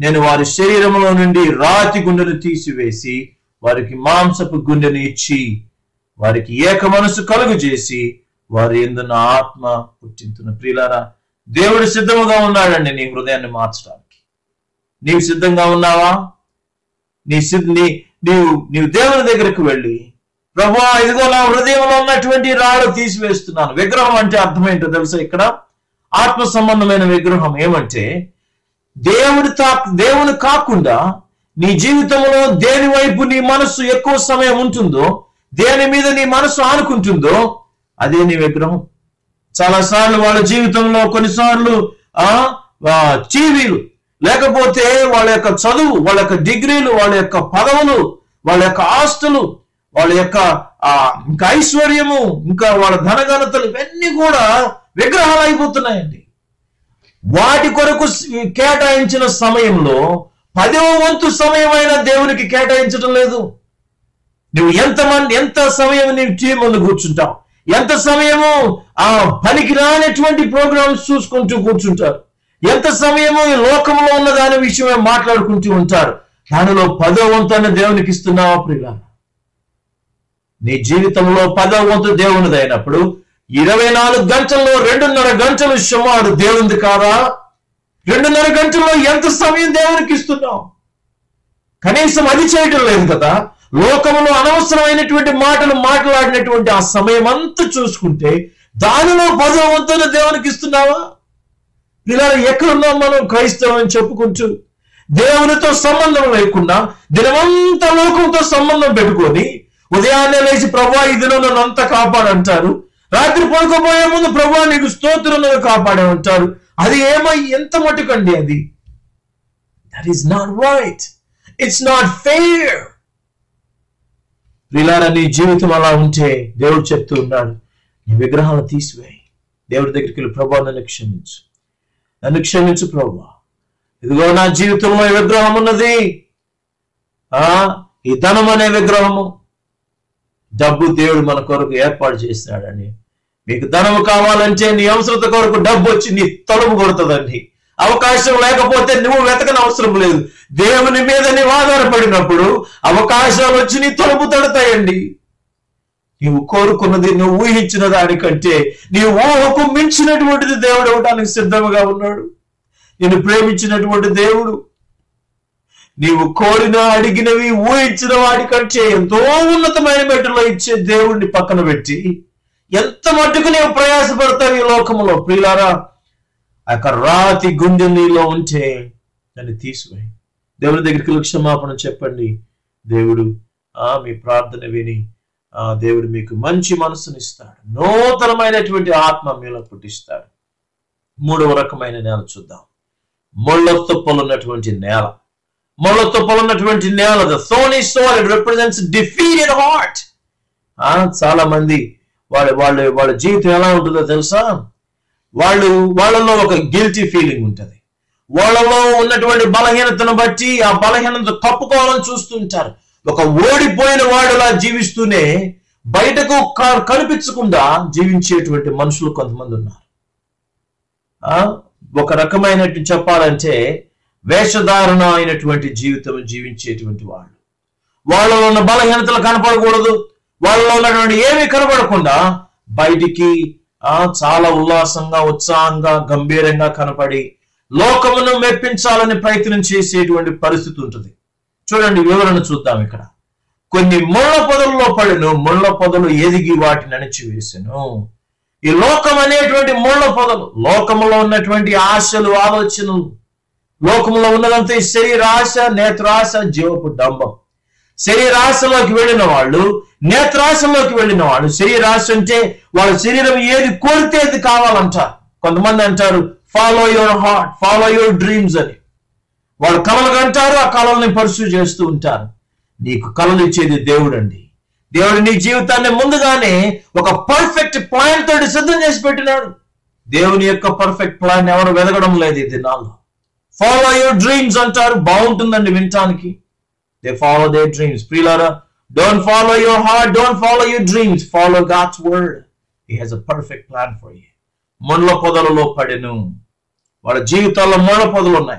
S1: నేను వారి శరీరంలో నుండి రాతి గుండెను తీసివేసి వారికి మాంసపు గుండెను ఇచ్చి వారికి ఏక మనసు కలుగు చేసి వారి ఎందున్న ఆత్మ పుట్టింతున్న ప్రియులారా దేవుడు సిద్ధముగా ఉన్నాడండి నీ హృదయాన్ని మార్చడానికి నీవు సిద్ధంగా ఉన్నావా నీ సిద్ధ నీ నీవు నీవు దేవుని దగ్గరకు వెళ్ళి ప్రభు ఇదిగో నా హృదయంలో ఉన్నటువంటి రాళ్ళు తీసివేస్తున్నాను విగ్రహం అంటే అర్థమేంటో తెలుసా ఇక్కడ ఆత్మ సంబంధమైన విగ్రహం ఏమంటే దేవుడి తా దేవుని కాకుండా నీ జీవితంలో దేని వైపు నీ మనస్సు ఎక్కువ సమయం ఉంటుందో దేని మీద నీ మనస్సు ఆనుకుంటుందో అదే నీ విగ్రహం చాలా సార్లు వాళ్ళ జీవితంలో కొన్నిసార్లు ఆ ఆ, టీవీలు లేకపోతే వాళ్ళ యొక్క చదువు వాళ్ళ యొక్క డిగ్రీలు వాళ్ళ యొక్క పదవులు వాళ్ళ యొక్క ఆస్తులు వాళ్ళ యొక్క ఆ ఇంకా ఐశ్వర్యము ఇంకా వాళ్ళ ధనఘనతలు ఇవన్నీ కూడా విగ్రహాలు అయిపోతున్నాయండి వాటి కొరకు స్- కేటాయించిన సమయంలో పదవ వంతు సమయమైన దేవునికి కేటాయించడం లేదు నువ్వు ఎంత మంది ఎంత సమయం నీవు టీవీ ముందు కూర్చుంటావు ఎంత సమయము ఆ పనికి రానటువంటి ప్రోగ్రామ్స్ చూసుకుంటూ కూర్చుంటారు ఎంత సమయము ఈ లోకంలో ఉన్న దాని విషయమే మాట్లాడుకుంటూ ఉంటారు దానిలో పదో వంతు అన్న దేవునికి ఇస్తున్నావా ప్రియుల నీ జీవితంలో పదో వంతు దేవునిది అయినప్పుడు ఇరవై నాలుగు గంటల్లో రెండున్నర గంటలు సుమారు దేవునిది కాదా రెండున్నర గంటల్లో ఎంత సమయం దేవునికి ఇస్తున్నావు కనీసం అది చేయటం లేదు కదా లోకంలో అనవసరమైనటువంటి మాటలు మాట్లాడినటువంటి ఆ సమయం అంతా చూసుకుంటే దానిలో పదో వంతున దేవునికి ఇస్తున్నావా ఇలా ఎక్కడున్నాం మనం క్రైస్తవం అని చెప్పుకుంటూ దేవునితో సంబంధం లేకుండా దినమంతా లోకంతో సంబంధం పెట్టుకొని ఉదయాన్నే లేచి ప్రభా ఈ దినం నన్ను అంతా కాపాడంటారు రాత్రి పడుకోబోయే ముందు ప్రభా నీకు స్తోత్రం నన్ను కాపాడే ఉంటారు అది ఏమై ఎంత మటుకండి అది that is not right it's not fair ప్రిలారా నీ జీవితం అలా ఉంటే దేవుడు చెప్తూ ఉన్నాడు నీ విగ్రహాలను తీసివేయి దేవుడి దగ్గరికి వెళ్ళి ప్రభా నన్ను క్షమించు నన్ను క్షమించు ప్రభా ఇదిగో నా జీవితంలో ఈ విగ్రహం ఉన్నది ఆ ఈ ధనం అనే విగ్రహము డబ్బు దేవుడు మన కొరకు ఏర్పాటు చేసినాడని మీకు ధనము కావాలంటే నీ అవసరత కొరకు డబ్బు వచ్చి నీ తలుపు కొడుతుందండి అవకాశం లేకపోతే నువ్వు వెతకని అవసరం లేదు దేవుని మీద నీవు ఆధారపడినప్పుడు అవకాశాలు వచ్చి నీ తలుపు తడతాయండి నీవు కోరుకున్నది నువ్వు ఊహించిన దానికంటే నీ ఊహకు మించినటువంటిది దేవుడు ఇవ్వడానికి సిద్ధంగా ఉన్నాడు నేను ప్రేమించినటువంటి దేవుడు నీవు కోరిన అడిగినవి ఊహించిన వాడికంటే ఎంతో ఉన్నతమైన మెట్టులో ఇచ్చే దేవుడిని పక్కన పెట్టి ఎంత మట్టుకు నీవు ప్రయాసపడతావు ఈ లోకంలో ప్రియులారా ఆ యొక్క రాతి గుండె నీలో ఉంటే దాన్ని తీసివేయి దేవుని దగ్గరికి వెళ్ళి క్షమాపణ చెప్పండి దేవుడు ఆ మీ ప్రార్థన విని ఆ దేవుడు మీకు మంచి మనసునిస్తాడు నూతనమైనటువంటి ఆత్మ మీలో పుట్టిస్తాడు మూడవ రకమైన నేల చూద్దాం ముళ్ళ తుప్పలు ఉన్నటువంటి నేల ముళ్ళ తుప్పలు ఉన్నటువంటి నేల ద సోనీ soil it represents defeated heart చాలా మంది వాళ్ళ వాళ్ళ వాళ్ళ జీవితం ఎలా ఉంటుందో తెలుసా వాళ్ళు వాళ్ళలో ఒక గిల్టీ ఫీలింగ్ ఉంటుంది వాళ్ళలో ఉన్నటువంటి బలహీనతను బట్టి ఆ బలహీనత కప్పుకోవాలని చూస్తుంటారు ఒక ఓడిపోయిన వాడులా జీవిస్తూనే బయటకు క- కనిపించకుండా జీవించేటువంటి మనుషులు కొంతమంది ఉన్నారు ఆ ఒక రకమైనట్టు చెప్పాలంటే వేషధారణ అయినటువంటి జీవితం జీవించేటువంటి వాళ్ళు వాళ్ళలో ఉన్న బలహీనతలు కనపడకూడదు వాళ్ళలో ఉన్నటువంటి ఏమీ కనపడకుండా బయటికి ఆ చాలా ఉల్లాసంగా ఉత్సాహంగా గంభీరంగా కనపడి లోకమును మెప్పించాలని ప్రయత్నం చేసేటువంటి పరిస్థితి ఉంటుంది చూడండి వివరణ చూద్దాం ఇక్కడ కొన్ని ముళ్ళ పొదల్లో పడిను ముళ్ళ పొదలు ఎదిగి వాటిని అణిచివేసెను ఈ లోకం అనేటువంటి ముళ్ళ పొదలు లోకములో ఉన్నటువంటి ఆశలు ఆలోచనలు లోకంలో ఉన్నదంతా ఈ శరీర ఆశ నేత్రాశ జీవపు డంబం శరీరాశలోకి వెళ్ళిన వాళ్ళు నేత్రాశలోకి వెళ్ళిన వాళ్ళు శరీరాశ అంటే వాళ్ళ శరీరం ఏది కోరితే అది కావాలంటారు కొంతమంది అంటారు follow your heart follow your dreams అని వాళ్ళు కళలు అంటారు ఆ కళల్ని పర్సూ చేస్తూ ఉంటారు నీకు కళలు ఇచ్చేది దేవుడు అండి దేవుడు నీ జీవితాన్ని ముందుగానే ఒక పర్ఫెక్ట్ ప్లాన్ తోటి సిద్ధం చేసి పెట్టినాడు దేవుని యొక్క పర్ఫెక్ట్ ప్లాన్ ఎవరు వెదగడం లేదు ఈ దినాల్లో ఫాలో యువర్ డ్రీమ్స్ అంటారు బాగుంటుందండి వినటానికి దే ఫాలో దే డ్రీమ్స్ ప్రియులారా don't follow your heart don't follow your dreams follow God's word he has a perfect plan for you ముళ్ళ పొదలలో పడెను వాళ్ళ జీవితాల్లో ముళ్ళ పొదలు ఉన్నాయి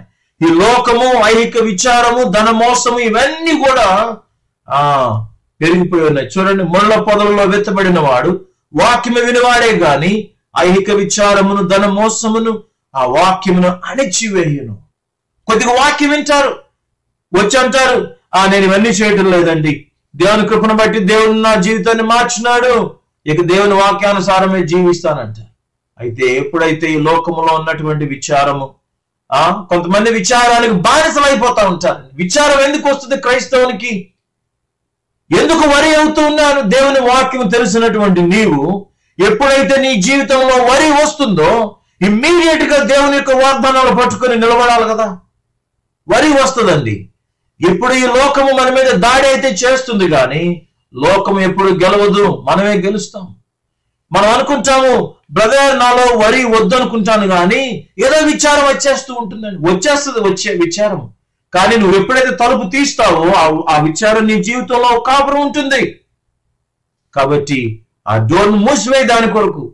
S1: ఈ లోకము ఐహిక విచారము ధన మోసము ఇవన్నీ కూడా ఆ పెరిగిపోయి ఉన్నాయి చూడండి ముళ్ళ పొదలలో వెత్తబడిన వాడు వాక్యము వినివాడే గాని ఐహిక విచారమును ధన మోసమును ఆ వాక్యమును అణిచివేయును కొద్దిగా వాక్యం వింటారు వచ్చి అంటారు ఆ నేను ఇవన్నీ చేయటం లేదండి దేవుని కృపను బట్టి దేవుడు నా జీవితాన్ని మార్చినాడు ఇక దేవుని వాక్యానుసారమే జీవిస్తానంట అయితే ఎప్పుడైతే ఈ లోకములో ఉన్నటువంటి విచారము ఆ కొంతమంది విచారానికి బానిసలు అయిపోతా ఉంటారు విచారం ఎందుకు వస్తుంది క్రైస్తవునికి ఎందుకు వరి అవుతూ ఉన్నాను దేవుని వాక్యం తెలిసినటువంటి నీవు ఎప్పుడైతే నీ జీవితంలో వరి వస్తుందో ఇమ్మీడియట్ గా దేవుని యొక్క వాగ్దానాలు పట్టుకొని నిలబడాలి కదా వరి వస్తుందండి ఇప్పుడు ఈ లోకము మన మీద దాడి అయితే చేస్తుంది కానీ లోకం ఎప్పుడు గెలవదు మనమే గెలుస్తాం మనం అనుకుంటాము బ్రదర్ నాలో వరి వద్దు అనుకుంటాను కానీ ఏదో విచారం వచ్చేస్తూ ఉంటుందండి వచ్చేస్తుంది వచ్చే విచారం కానీ నువ్వు ఎప్పుడైతే తలుపు తీస్తావో ఆ- ఆ విచారం నీ జీవితంలో ఒక కాపురం ఉంటుంది కాబట్టి ఆ డోర్ మూసివేయి దాని కొరకు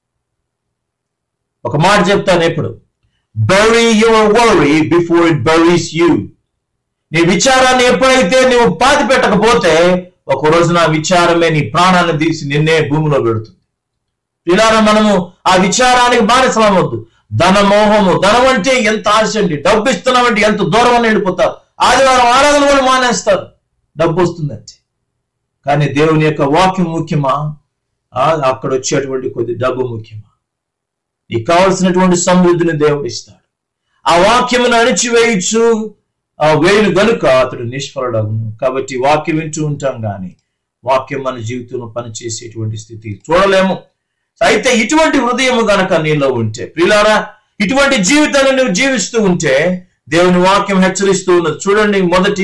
S1: ఒక మాట చెప్తాను ఎప్పుడు bury your worry before it buries you నీ విచారాన్ని ఎప్పుడైతే నువ్వు పాతి పెట్టకపోతే ఒక రోజు నా విచారమే నీ ప్రాణాన్ని తీసి నిన్నే భూమిలో పెడుతుంది ఇలా మనము ఆ విచారానికి బానిసలమవద్దు ధన మోహము ధనం అంటే ఎంత ఆశ అండి డబ్బు ఇస్తున్నామంటే ఎంత దూరం అని వెళ్ళిపోతారు ఆదివారం ఆరాధన కూడా మానేస్తారు డబ్బు వస్తుందంటే కానీ దేవుని యొక్క వాక్యం ముఖ్యమా ఆ, అక్కడ వచ్చేటువంటి కొద్ది డబ్బు ముఖ్యమా నీకు కావలసినటువంటి సమృద్ధిని దేవుడు ఇస్తాడు ఆ వాక్యమును అణిచివేయచ్చు ఆ వేలు గనుక అతడు నిష్ఫలుడగును కాబట్టి వాక్యం వింటూ ఉంటాం కానీ వాక్యం మన జీవితంలో పనిచేసేటువంటి స్థితి చూడలేము అయితే ఇటువంటి హృదయము గనక నీలో ఉంటే ప్రియులారా ఇటువంటి జీవితాన్ని నువ్వు జీవిస్తూ ఉంటే దేవుని వాక్యం హెచ్చరిస్తూ ఉన్నది చూడండి మొదటి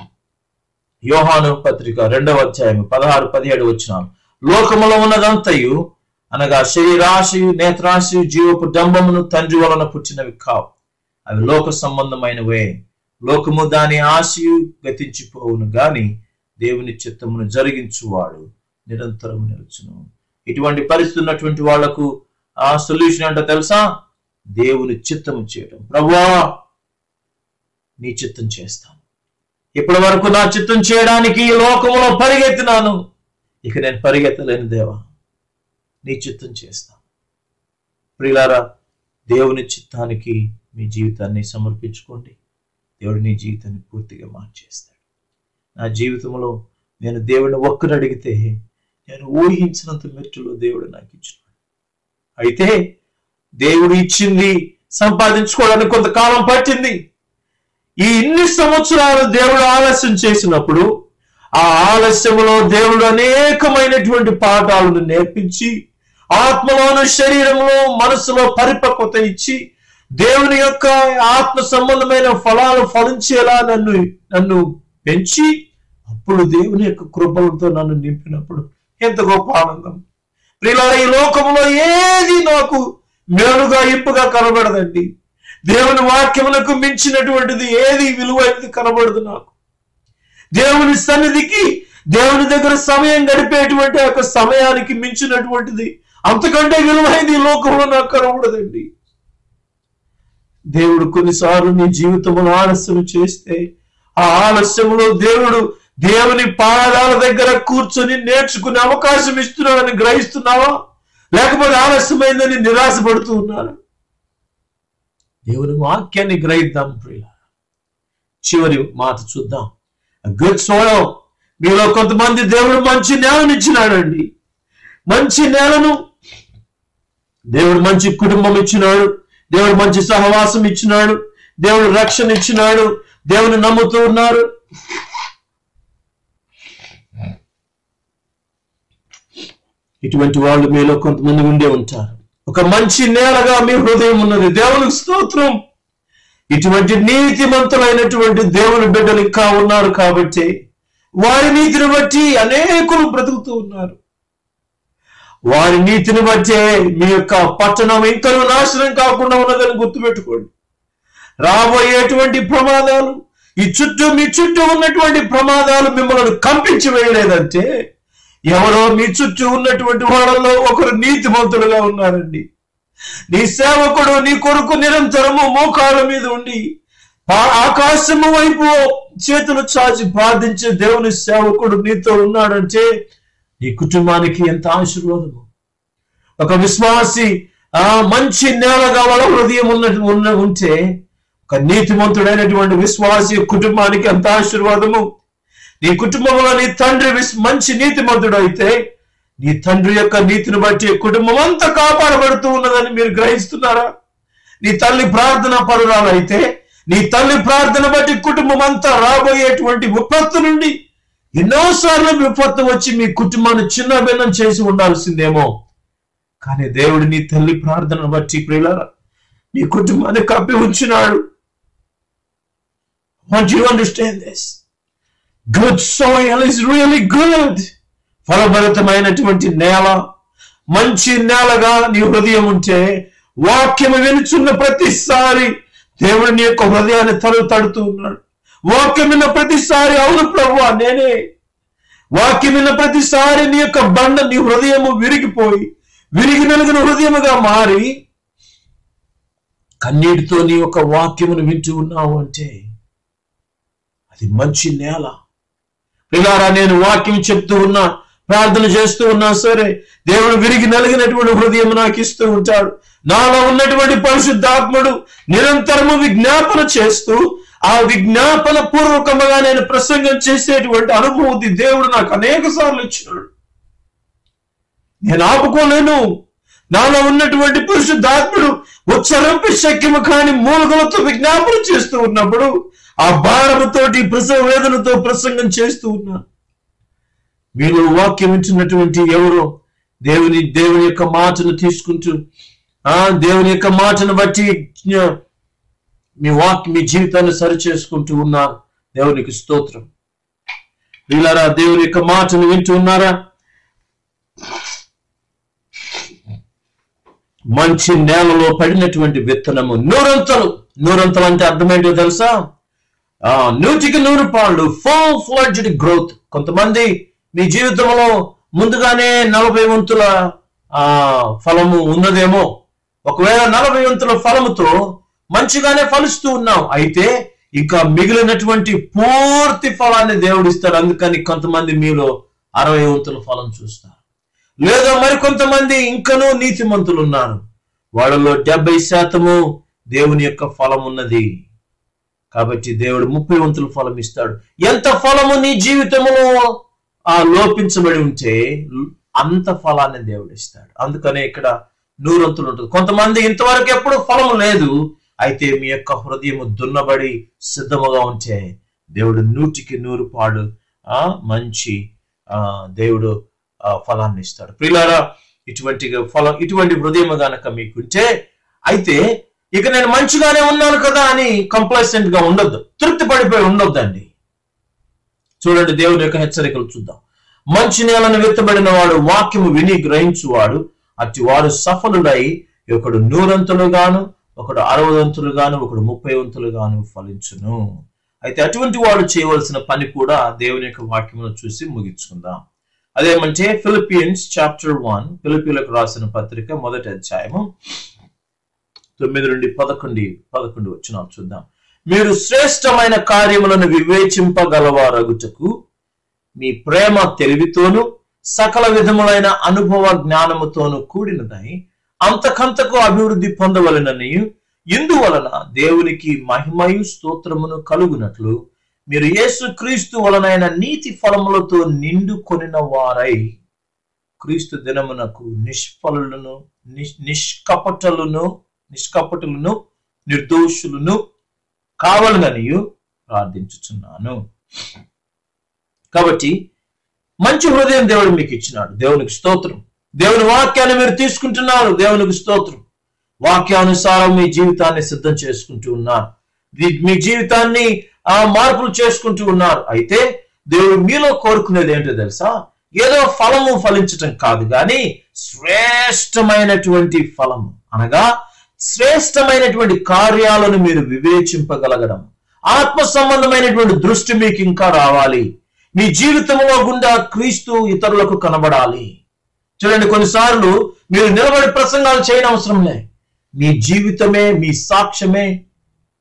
S1: యోహాను పత్రిక రెండవ అధ్యాయం పదహారు పదిహేడు వచ్చినాం లోకములో ఉన్నదంతయు అనగా శరీరాశయు నేత్రాశయు జీవపు డంబమును తండ్రి వలన పుట్టినవి కావు అవి లోక సంబంధమైనవే లోకము దాని ఆశయు గతించిపోవును గాని దేవుని చిత్తమును జరిగించువాడు నిరంతరం నిలుచును ఇటువంటి పరిస్థితి ఉన్నటువంటి వాళ్లకు ఆ సొల్యూషన్ అంటే తెలుసా దేవుని చిత్తము చేయడం ప్రభువా నీ చిత్తం చేస్తాను ఇప్పటి వరకు నా చిత్తం చేయడానికి ఈ లోకములో పరిగెత్తినాను ఇక నేను పరిగెత్తలేని దేవా నీ చిత్తం చేస్తాను ప్రియులారా దేవుని చిత్తానికి మీ జీవితాన్ని సమర్పించుకోండి దేవుడు నీ జీవితాన్ని పూర్తిగా మార్చేస్తాడు నా జీవితంలో నేను దేవుడిని ఒక్కరు అడిగితే నేను ఊహించినంత మెట్టులో దేవుడు నాకు ఇచ్చినాడు అయితే దేవుడు ఇచ్చింది సంపాదించుకోవడానికి కొంతకాలం పట్టింది ఈ ఇన్ని సంవత్సరాలు దేవుడు ఆలస్యం చేసినప్పుడు ఆ ఆలస్యములో దేవుడు అనేకమైనటువంటి పాఠాలను నేర్పించి ఆత్మలోను శరీరంలో మనసులో పరిపక్వత ఇచ్చి దేవుని యొక్క ఆత్మ సంబంధమైన ఫలాలు ఫలించేలా నన్ను నన్ను పెంచి అప్పుడు దేవుని యొక్క కృపలతో నన్ను నింపినప్పుడు ఎంత గొప్ప ఆనందం ప్రియులారా ఈ లోకంలో ఏది నాకు మేలుగా ఇప్పుగా కనబడదండి దేవుని వాక్యములకు మించినటువంటిది ఏది విలువైనది కనబడదు నాకు దేవుని సన్నిధికి దేవుని దగ్గర సమయం గడిపేటువంటి ఆ యొక్క సమయానికి మించినటువంటిది అంతకంటే విలువైనది ఈ లోకంలో నాకు కనబడదండి దేవుడు కొన్నిసార్లు నీ జీవితంలో ఆలస్యం చేస్తే ఆ ఆలస్యంలో దేవుడు దేవుని పాదాల దగ్గర కూర్చొని నేర్చుకునే అవకాశం ఇస్తున్నాడని గ్రహిస్తున్నావా లేకపోతే ఆలస్యమైందని నిరాశపడుతూ ఉన్నారా దేవుని వాక్యాన్ని గ్రహిద్దాం ప్రియ చివరి మాట చూద్దాం గుడ్ సోయం మీలో కొంతమంది దేవుడు మంచి నేలను ఇచ్చినాడండి మంచి నేలను దేవుడు మంచి కుటుంబం ఇచ్చినాడు దేవుడు మంచి సహవాసం ఇచ్చినాడు దేవుడు రక్షణ ఇచ్చినాడు దేవుని నమ్ముతూ ఉన్నారు ఇటువంటి వాళ్ళు మీలో కొంతమంది ఉండే ఉంటారు ఒక మంచి నేలగా మీ హృదయం ఉన్నది దేవునికి స్తోత్రం ఇటువంటి నీతిమంతులైనటువంటి దేవుని బిడ్డలు ఇంకా ఉన్నారు కాబట్టి వారి నీతిని బట్టి అనేకులు బ్రతుకుతూ ఉన్నారు వారి నీతిని బట్టే మీ యొక్క పట్టణం ఇంకా నాశనం కాకుండా ఉన్నదని గుర్తుపెట్టుకోండి రాబోయేటువంటి ప్రమాదాలు ఈ చుట్టూ మీ చుట్టూ ఉన్నటువంటి ప్రమాదాలు మిమ్మల్ని కంపించి వేయలేదంటే ఎవరో మీ చుట్టూ ఉన్నటువంటి వాళ్ళలో ఒకరు నీతిమంతులుగా ఉన్నారండి నీ సేవకుడు నీ కొరకు నిరంతరము మోకాళ్ళ మీద ఉండి ఆ- ఆకాశము వైపు చేతులు చాచి ప్రార్థించే దేవుని సేవకుడు నీతో ఉన్నాడంటే నీ కుటుంబానికి ఎంత ఆశీర్వాదము ఒక విశ్వాసి ఆ మంచి నేలగా వాళ్ళ హృదయం ఉన్నట్టు ఉన్న ఉంటే ఒక నీతిమంతుడైనటువంటి విశ్వాసి కుటుంబానికి ఎంత ఆశీర్వాదము నీ కుటుంబంలో నీ తండ్రి విస్- మంచి నీతిమంతుడు అయితే నీ తండ్రి యొక్క నీతిని బట్టి కుటుంబం అంతా కాపాడబడుతూ ఉన్నదని మీరు గ్రహిస్తున్నారా నీ తల్లి ప్రార్థన పరురాలైతే నీ తల్లి ప్రార్థన బట్టి కుటుంబం అంతా రాబోయేటువంటి విపత్తు నుండి ఎన్నోసార్లు విపత్తు వచ్చి మీ కుటుంబాన్ని చిన్న భిన్నం చేసి ఉండాల్సిందేమో కానీ దేవుడు నీ తల్లి ప్రార్థనను బట్టి ప్రియులారా నీ కుటుంబాన్ని కప్పి ఉంచినాడు want you understand this good soil is really good ఫలభరితమైనటువంటి నేల మంచి నేలగా నీ హృదయం ఉంటే వాక్యము వినుచున్న ప్రతిసారి దేవుడు నీ యొక్క హృదయాన్ని తలు తడుతూ ఉన్నాడు వాక్యం విన్న ప్రతిసారి అవును ప్రభు నేనే వాక్యం విన్న ప్రతిసారి నీ యొక్క బండ నీ హృదయము విరిగిపోయి విరిగి నలిగిన హృదయముగా మారి కన్నీటితో నీ యొక్క వాక్యమును వింటూ ఉన్నావు అంటే అది మంచి నేల పిల్లారా నేను వాక్యం చెప్తూ ఉన్నా ప్రార్థన చేస్తూ ఉన్నా సరే దేవుడు విరిగి నలిగినటువంటి హృదయం నాకు ఇస్తూ ఉంటాడు నాలో ఉన్నటువంటి పరిశుద్ధాత్ముడు నిరంతరము విజ్ఞాపన చేస్తూ ఆ విజ్ఞాపన పూర్వకముగా నేను ప్రసంగం చేసేటువంటి అనుభూతి దేవుడు నాకు అనేక సార్లు ఇచ్చినాడు నేను ఆపుకోలేను నాలో ఉన్నటువంటి పరిశుద్ధాత్ముడు ఉచ్చరంపి శక్యము కాని మూలగలతో విజ్ఞాపన చేస్తూ ఉన్నప్పుడు ఆ భారముతోటి ప్రసవ వేదనతో ప్రసంగం చేస్తూ ఉన్నాను మీరు వాక్యం ఇచ్చినటువంటి ఎవరు దేవుని దేవుని యొక్క మాటను తీసుకుంటూ ఆ దేవుని యొక్క మాటను బట్టి ఆ, మీ వాక్ మీ జీవితాన్ని సరి చేసుకుంటూ ఉన్నారు దేవునికి స్తోత్రం వీళ్ళారా దేవుని యొక్క మాటను వింటూ ఉన్నారా మంచి నేలలో పడినటువంటి విత్తనము నూరంతలు నూరంతలు అంటే అర్థమేంటో తెలుసా ఆ నూటికి నూరు పాళ్ళు ఫుల్ ఫ్లడ్జ్డ్ గ్రోత్ కొంతమంది మీ జీవితంలో ముందుగానే నలభై వంతుల ఆ ఫలము ఉన్నదేమో ఒకవేళ నలభై వంతుల ఫలముతో మంచిగానే ఫలిస్తూ ఉన్నాం అయితే ఇంకా మిగిలినటువంటి పూర్తి ఫలాన్ని దేవుడు ఇస్తాడు అందుకని కొంతమంది మీలో అరవై వంతుల ఫలం చూస్తారు లేదా మరి కొంతమంది ఇంకనూ నీతిమంతులు ఉన్నారు వాళ్ళలో డెబ్బై శాతము దేవుని యొక్క ఫలం ఉన్నది కాబట్టి దేవుడు ముప్పై వంతుల ఫలం ఇస్తాడు ఎంత ఫలము నీ జీవితంలో ఆ లోపించబడి ఉంటే అంత ఫలాన్ని దేవుడు ఇస్తాడు అందుకనే ఇక్కడ నూరంతులు ఉంటుంది కొంతమంది ఇంతవరకు ఎప్పుడు ఫలము లేదు అయితే మీ యొక్క హృదయము దున్నబడి సిద్ధముగా ఉంటే దేవుడు నూటికి నూరు పాడు ఆ మంచి ఆ దేవుడు ఆ ఫలాన్ని ఇస్తాడు ప్రియులారా ఇటువంటి ఫలం ఇటువంటి హృదయం గనక మీకుంటే అయితే ఇక నేను మంచిగానే ఉన్నాను కదా అని కంప్లైసెంట్ గా ఉండొద్దు తృప్తి పడిపోయి ఉండొద్దండి చూడండి దేవుని యొక్క హెచ్చరికలు చూద్దాం మంచి నేలను విత్తబడిన వాడు వాక్యము విని గ్రహించువాడు అట్టి వాడు సఫలుడై ఒకడు నూరంతులుగాను ఒకడు అరవదంతులుగాను ఒకడు ముప్పై వంతులుగాను ఫలించును అయితే అటువంటి వాడు చేయవలసిన పని కూడా దేవుని యొక్క వాక్యమును చూసి ముగించుకుందాం అదేమంటే ఫిలిపియన్స్ చాప్టర్ వన్ ఫిలిపిలకు రాసిన పత్రిక మొదటి అధ్యాయము తొమ్మిది నుండి పదకొండు పదకొండు వచ్చిన చూద్దాం మీరు శ్రేష్టమైన కార్యములను వివేచింపగలవారగుటకు మీ ప్రేమ తెలివితోను సకల విధములైన అనుభవ జ్ఞానముతోను కూడినదై అంతకంతకు అభివృద్ధి పొందవలనని ఇందువలన దేవునికి మహిమయు స్తోత్రమును కలుగునట్లు మీరు యేసు క్రీస్తు వలనైన నీతి ఫలములతో నిండు కొనిన వారై క్రీస్తు దినమునకు నిష్ఫలులను నిష్ నిష్కపటలను నిష్కపటులను నిర్దోషులను కావాలననియు ప్రార్థించుచున్నాను కాబట్టి మంచి హృదయం దేవుడు మీకు ఇచ్చినాడు దేవునికి స్తోత్రం దేవుని వాక్యాన్ని మీరు తీసుకుంటున్నారు దేవునికి స్తోత్రం వాక్యానుసారం మీ జీవితాన్ని సిద్ధం చేసుకుంటూ ఉన్నారు మీ- మీ జీవితాన్ని ఆ మార్పులు చేసుకుంటూ ఉన్నారు అయితే దేవుడు మీలో కోరుకునేది ఏంటో తెలుసా ఏదో ఫలము ఫలించటం కాదు కానీ శ్రేష్టమైనటువంటి ఫలము అనగా శ్రేష్టమైనటువంటి కార్యాలను మీరు వివేచింపగలగడం ఆత్మ సంబంధమైనటువంటి దృష్టి మీకు ఇంకా రావాలి మీ జీవితంలో గుండా క్రీస్తు ఇతరులకు కనబడాలి చూడండి కొన్నిసార్లు మీరు నిలబడి ప్రసంగాలు చేయని అవసరం లే మీ జీవితమే మీ సాక్ష్యమే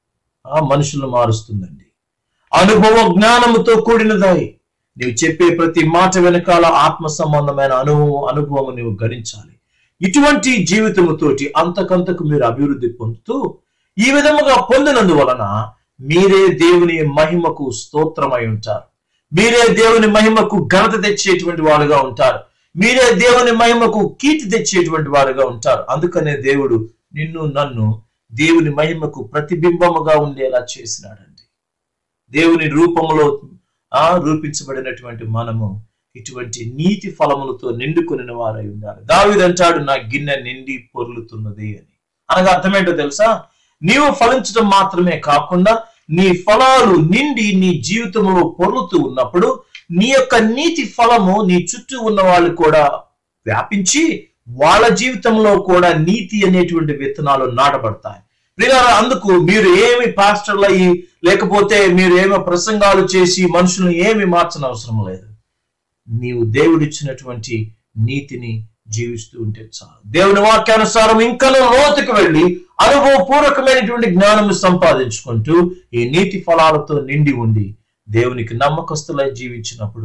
S1: ఆ మనుషులను మారుస్తుందండి అనుభవ జ్ఞానముతో కూడినదై నీవు చెప్పే ప్రతి మాట వెనకాల ఆత్మ సంబంధమైన అనుభవం అనుభవం నీవు గణించాలి ఇటువంటి జీవితముతోటి అంతకంతకు మీరు అభివృద్ధి పొందుతూ ఈ విధముగా పొందినందువలన మీరే దేవుని మహిమకు స్తోత్రమై ఉంటారు మీరే దేవుని మహిమకు ఘనత తెచ్చేటువంటి వారుగా ఉంటారు మీరే దేవుని మహిమకు కీర్తి తెచ్చేటువంటి వారుగా ఉంటారు అందుకనే దేవుడు నిన్ను నన్ను దేవుని మహిమకు ప్రతిబింబముగా ఉండేలా చేసినాడండి దేవుని రూపములో ఆ రూపించబడినటువంటి మనము ఇటువంటి నీతి ఫలములతో నిండుకొనిన వారై ఉండాలి దావిదంటాడు నా గిన్నె నిండి పొర్లుతున్నది అని అనగా అర్థమేంటో తెలుసా నీవు ఫలించడం మాత్రమే కాకుండా నీ ఫలాలు నిండి నీ జీవితంలో పొర్లుతూ ఉన్నప్పుడు నీ యొక్క నీతి ఫలము నీ చుట్టూ ఉన్న వాళ్ళు కూడా వ్యాపించి వాళ్ళ జీవితంలో కూడా నీతి అనేటువంటి విత్తనాలు నాటబడతాయి ప్రియారా అందుకు మీరు ఏమి పాస్టర్లు అయ్యి లేకపోతే మీరు ఏమి ప్రసంగాలు చేసి మనుషులను ఏమి మార్చని అవసరం లేదు నీవు దేవుడిచ్చినటువంటి నీతిని జీవిస్తూ ఉంటే చాలు దేవుని వాక్యానుసారం ఇంకా లోతుకు వెళ్ళి అనుభవపూర్వకమైనటువంటి జ్ఞానము సంపాదించుకుంటూ ఈ నీతి ఫలాలతో నిండి ఉండి దేవునికి నమ్మకస్తులై జీవించినప్పుడు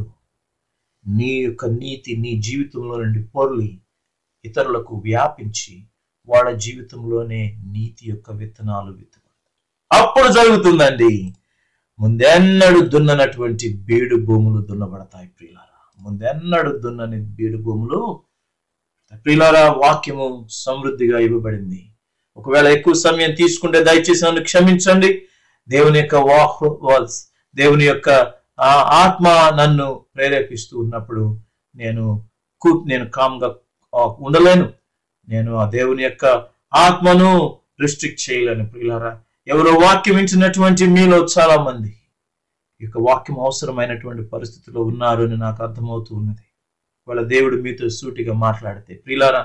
S1: నీ యొక్క నీతి నీ జీవితంలో నుండి పొర్లి ఇతరులకు వ్యాపించి వాళ్ళ జీవితంలోనే నీతి యొక్క విత్తనాలు విత్తబడతాయి అప్పుడు జరుగుతుందండి ముందెన్నడు దున్ననటువంటి బీడు భూములు దున్నబడతాయి ప్రియులారా ముందెన్నడు దున్నని బీడు భూములు ప్రియులారా వాక్యము సమృద్ధిగా ఇవ్వబడింది ఒకవేళ ఎక్కువ సమయం తీసుకుంటే దయచేసి నన్ను క్షమించండి దేవుని యొక్క వాక్ దేవుని యొక్క ఆ ఆత్మ నన్ను ప్రేరేపిస్తూ ఉన్నప్పుడు నేను కూ నేను కామ్గా ఉండలేను నేను ఆ దేవుని యొక్క ఆత్మను రిస్ట్రిక్ట్ చేయలేను ప్రియులారా ఎవరో వాక్యం వింటున్నటువంటి మీలో చాలా మంది ఈ యొక్క వాక్యం అవసరమైనటువంటి పరిస్థితిలో ఉన్నారు అని నాకు అర్థమవుతూ ఉన్నది వాళ్ళ దేవుడు మీతో సూటిగా మాట్లాడితే ప్రియులారా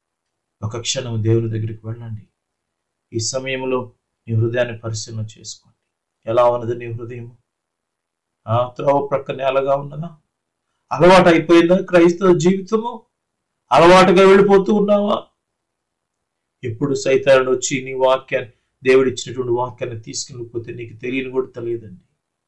S1: ఒక క్షణం దేవుని దగ్గరికి వెళ్ళండి ఈ సమయంలో నీ హృదయాన్ని పరిశీలన చేసుకోండి ఎలా ఉన్నది నీ హృదయం ఆ త్రోవ ప్రక్క నేలగా ఉన్నదా అలవాటు అయిపోయిందా క్రైస్తవ జీవితము అలవాటుగా వెళ్ళిపోతూ ఉన్నావా ఎప్పుడు సైతాన్ని వచ్చి నీ వాక్యాన్ని దేవుడు ఇచ్చినటువంటి వాక్యాన్ని తీసుకెళ్ళిపోతే నీకు తెలియని కూడా తెలియదండి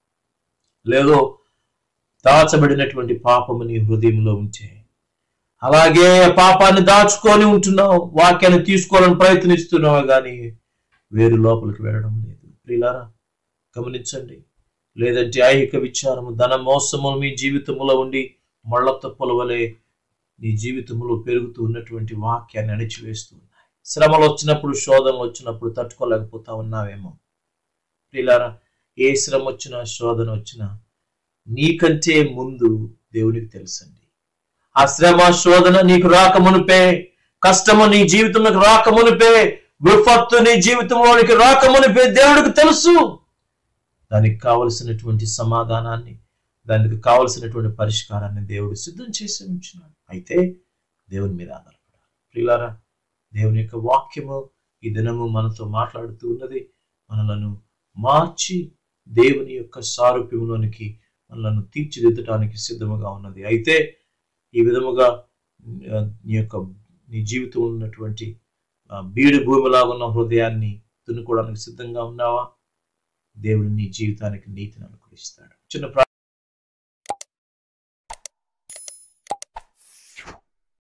S1: లేదో దాచబడినటువంటి పాపము నీ హృదయంలో ఉంటే అలాగే పాపాన్ని దాచుకొని ఉంటున్నావు వాక్యాన్ని తీసుకోవాలని ప్రయత్నిస్తున్నావు కానీ వేరు లోపలికి వెళ్ళడం లేదు ప్రియులారా గమనించండి లేదంటే ఐహిక విచారము ధన మోసము మీ జీవితంలో ఉండి మళ్ళ తప్పుల వలె నీ జీవితంలో పెరుగుతూ ఉన్నటువంటి వాక్యాన్ని అణిచివేస్తూ ఉన్నాయి శ్రమలు వచ్చినప్పుడు శోధనలు వచ్చినప్పుడు తట్టుకోలేకపోతా ఉన్నావేమో ప్రియులారా ఏ శ్రమ వచ్చినా శోధన వచ్చినా నీకంటే ముందు దేవునికి తెలుసండి ఆ శ్రమ శోధన నీకు రాక మునిపే కష్టము నీ జీవితంలోకి రాక మునిపే విపత్తు నీ జీవితంలోనికి రాక మునిపే దేవుడికి తెలుసు దానికి కావలసినటువంటి సమాధానాన్ని దానికి కావలసినటువంటి పరిష్కారాన్ని దేవుడు సిద్ధం చేసి ఉంచినాడు అయితే దేవుని మీద ఆధారపడాలి ప్రియులారా దేవుని యొక్క వాక్యము ఈ దినము మనతో మాట్లాడుతూ ఉన్నది మనలను మార్చి దేవుని యొక్క సారూప్యంలోనికి మనలను తీర్చిదిద్దడానికి సిద్ధముగా ఉన్నది అయితే ఈ విధముగా ఆ, నీ యొక్క నీ జీవితంలో ఉన్నటువంటి ఆ, బీడు భూమిలాగా ఉన్న హృదయాన్ని దున్నుకోవడానికి సిద్ధంగా ఉన్నావా దేవుడు నీ జీవితానికి నీతిని అనుగ్రహిస్తాడు చిన్న ప్రా-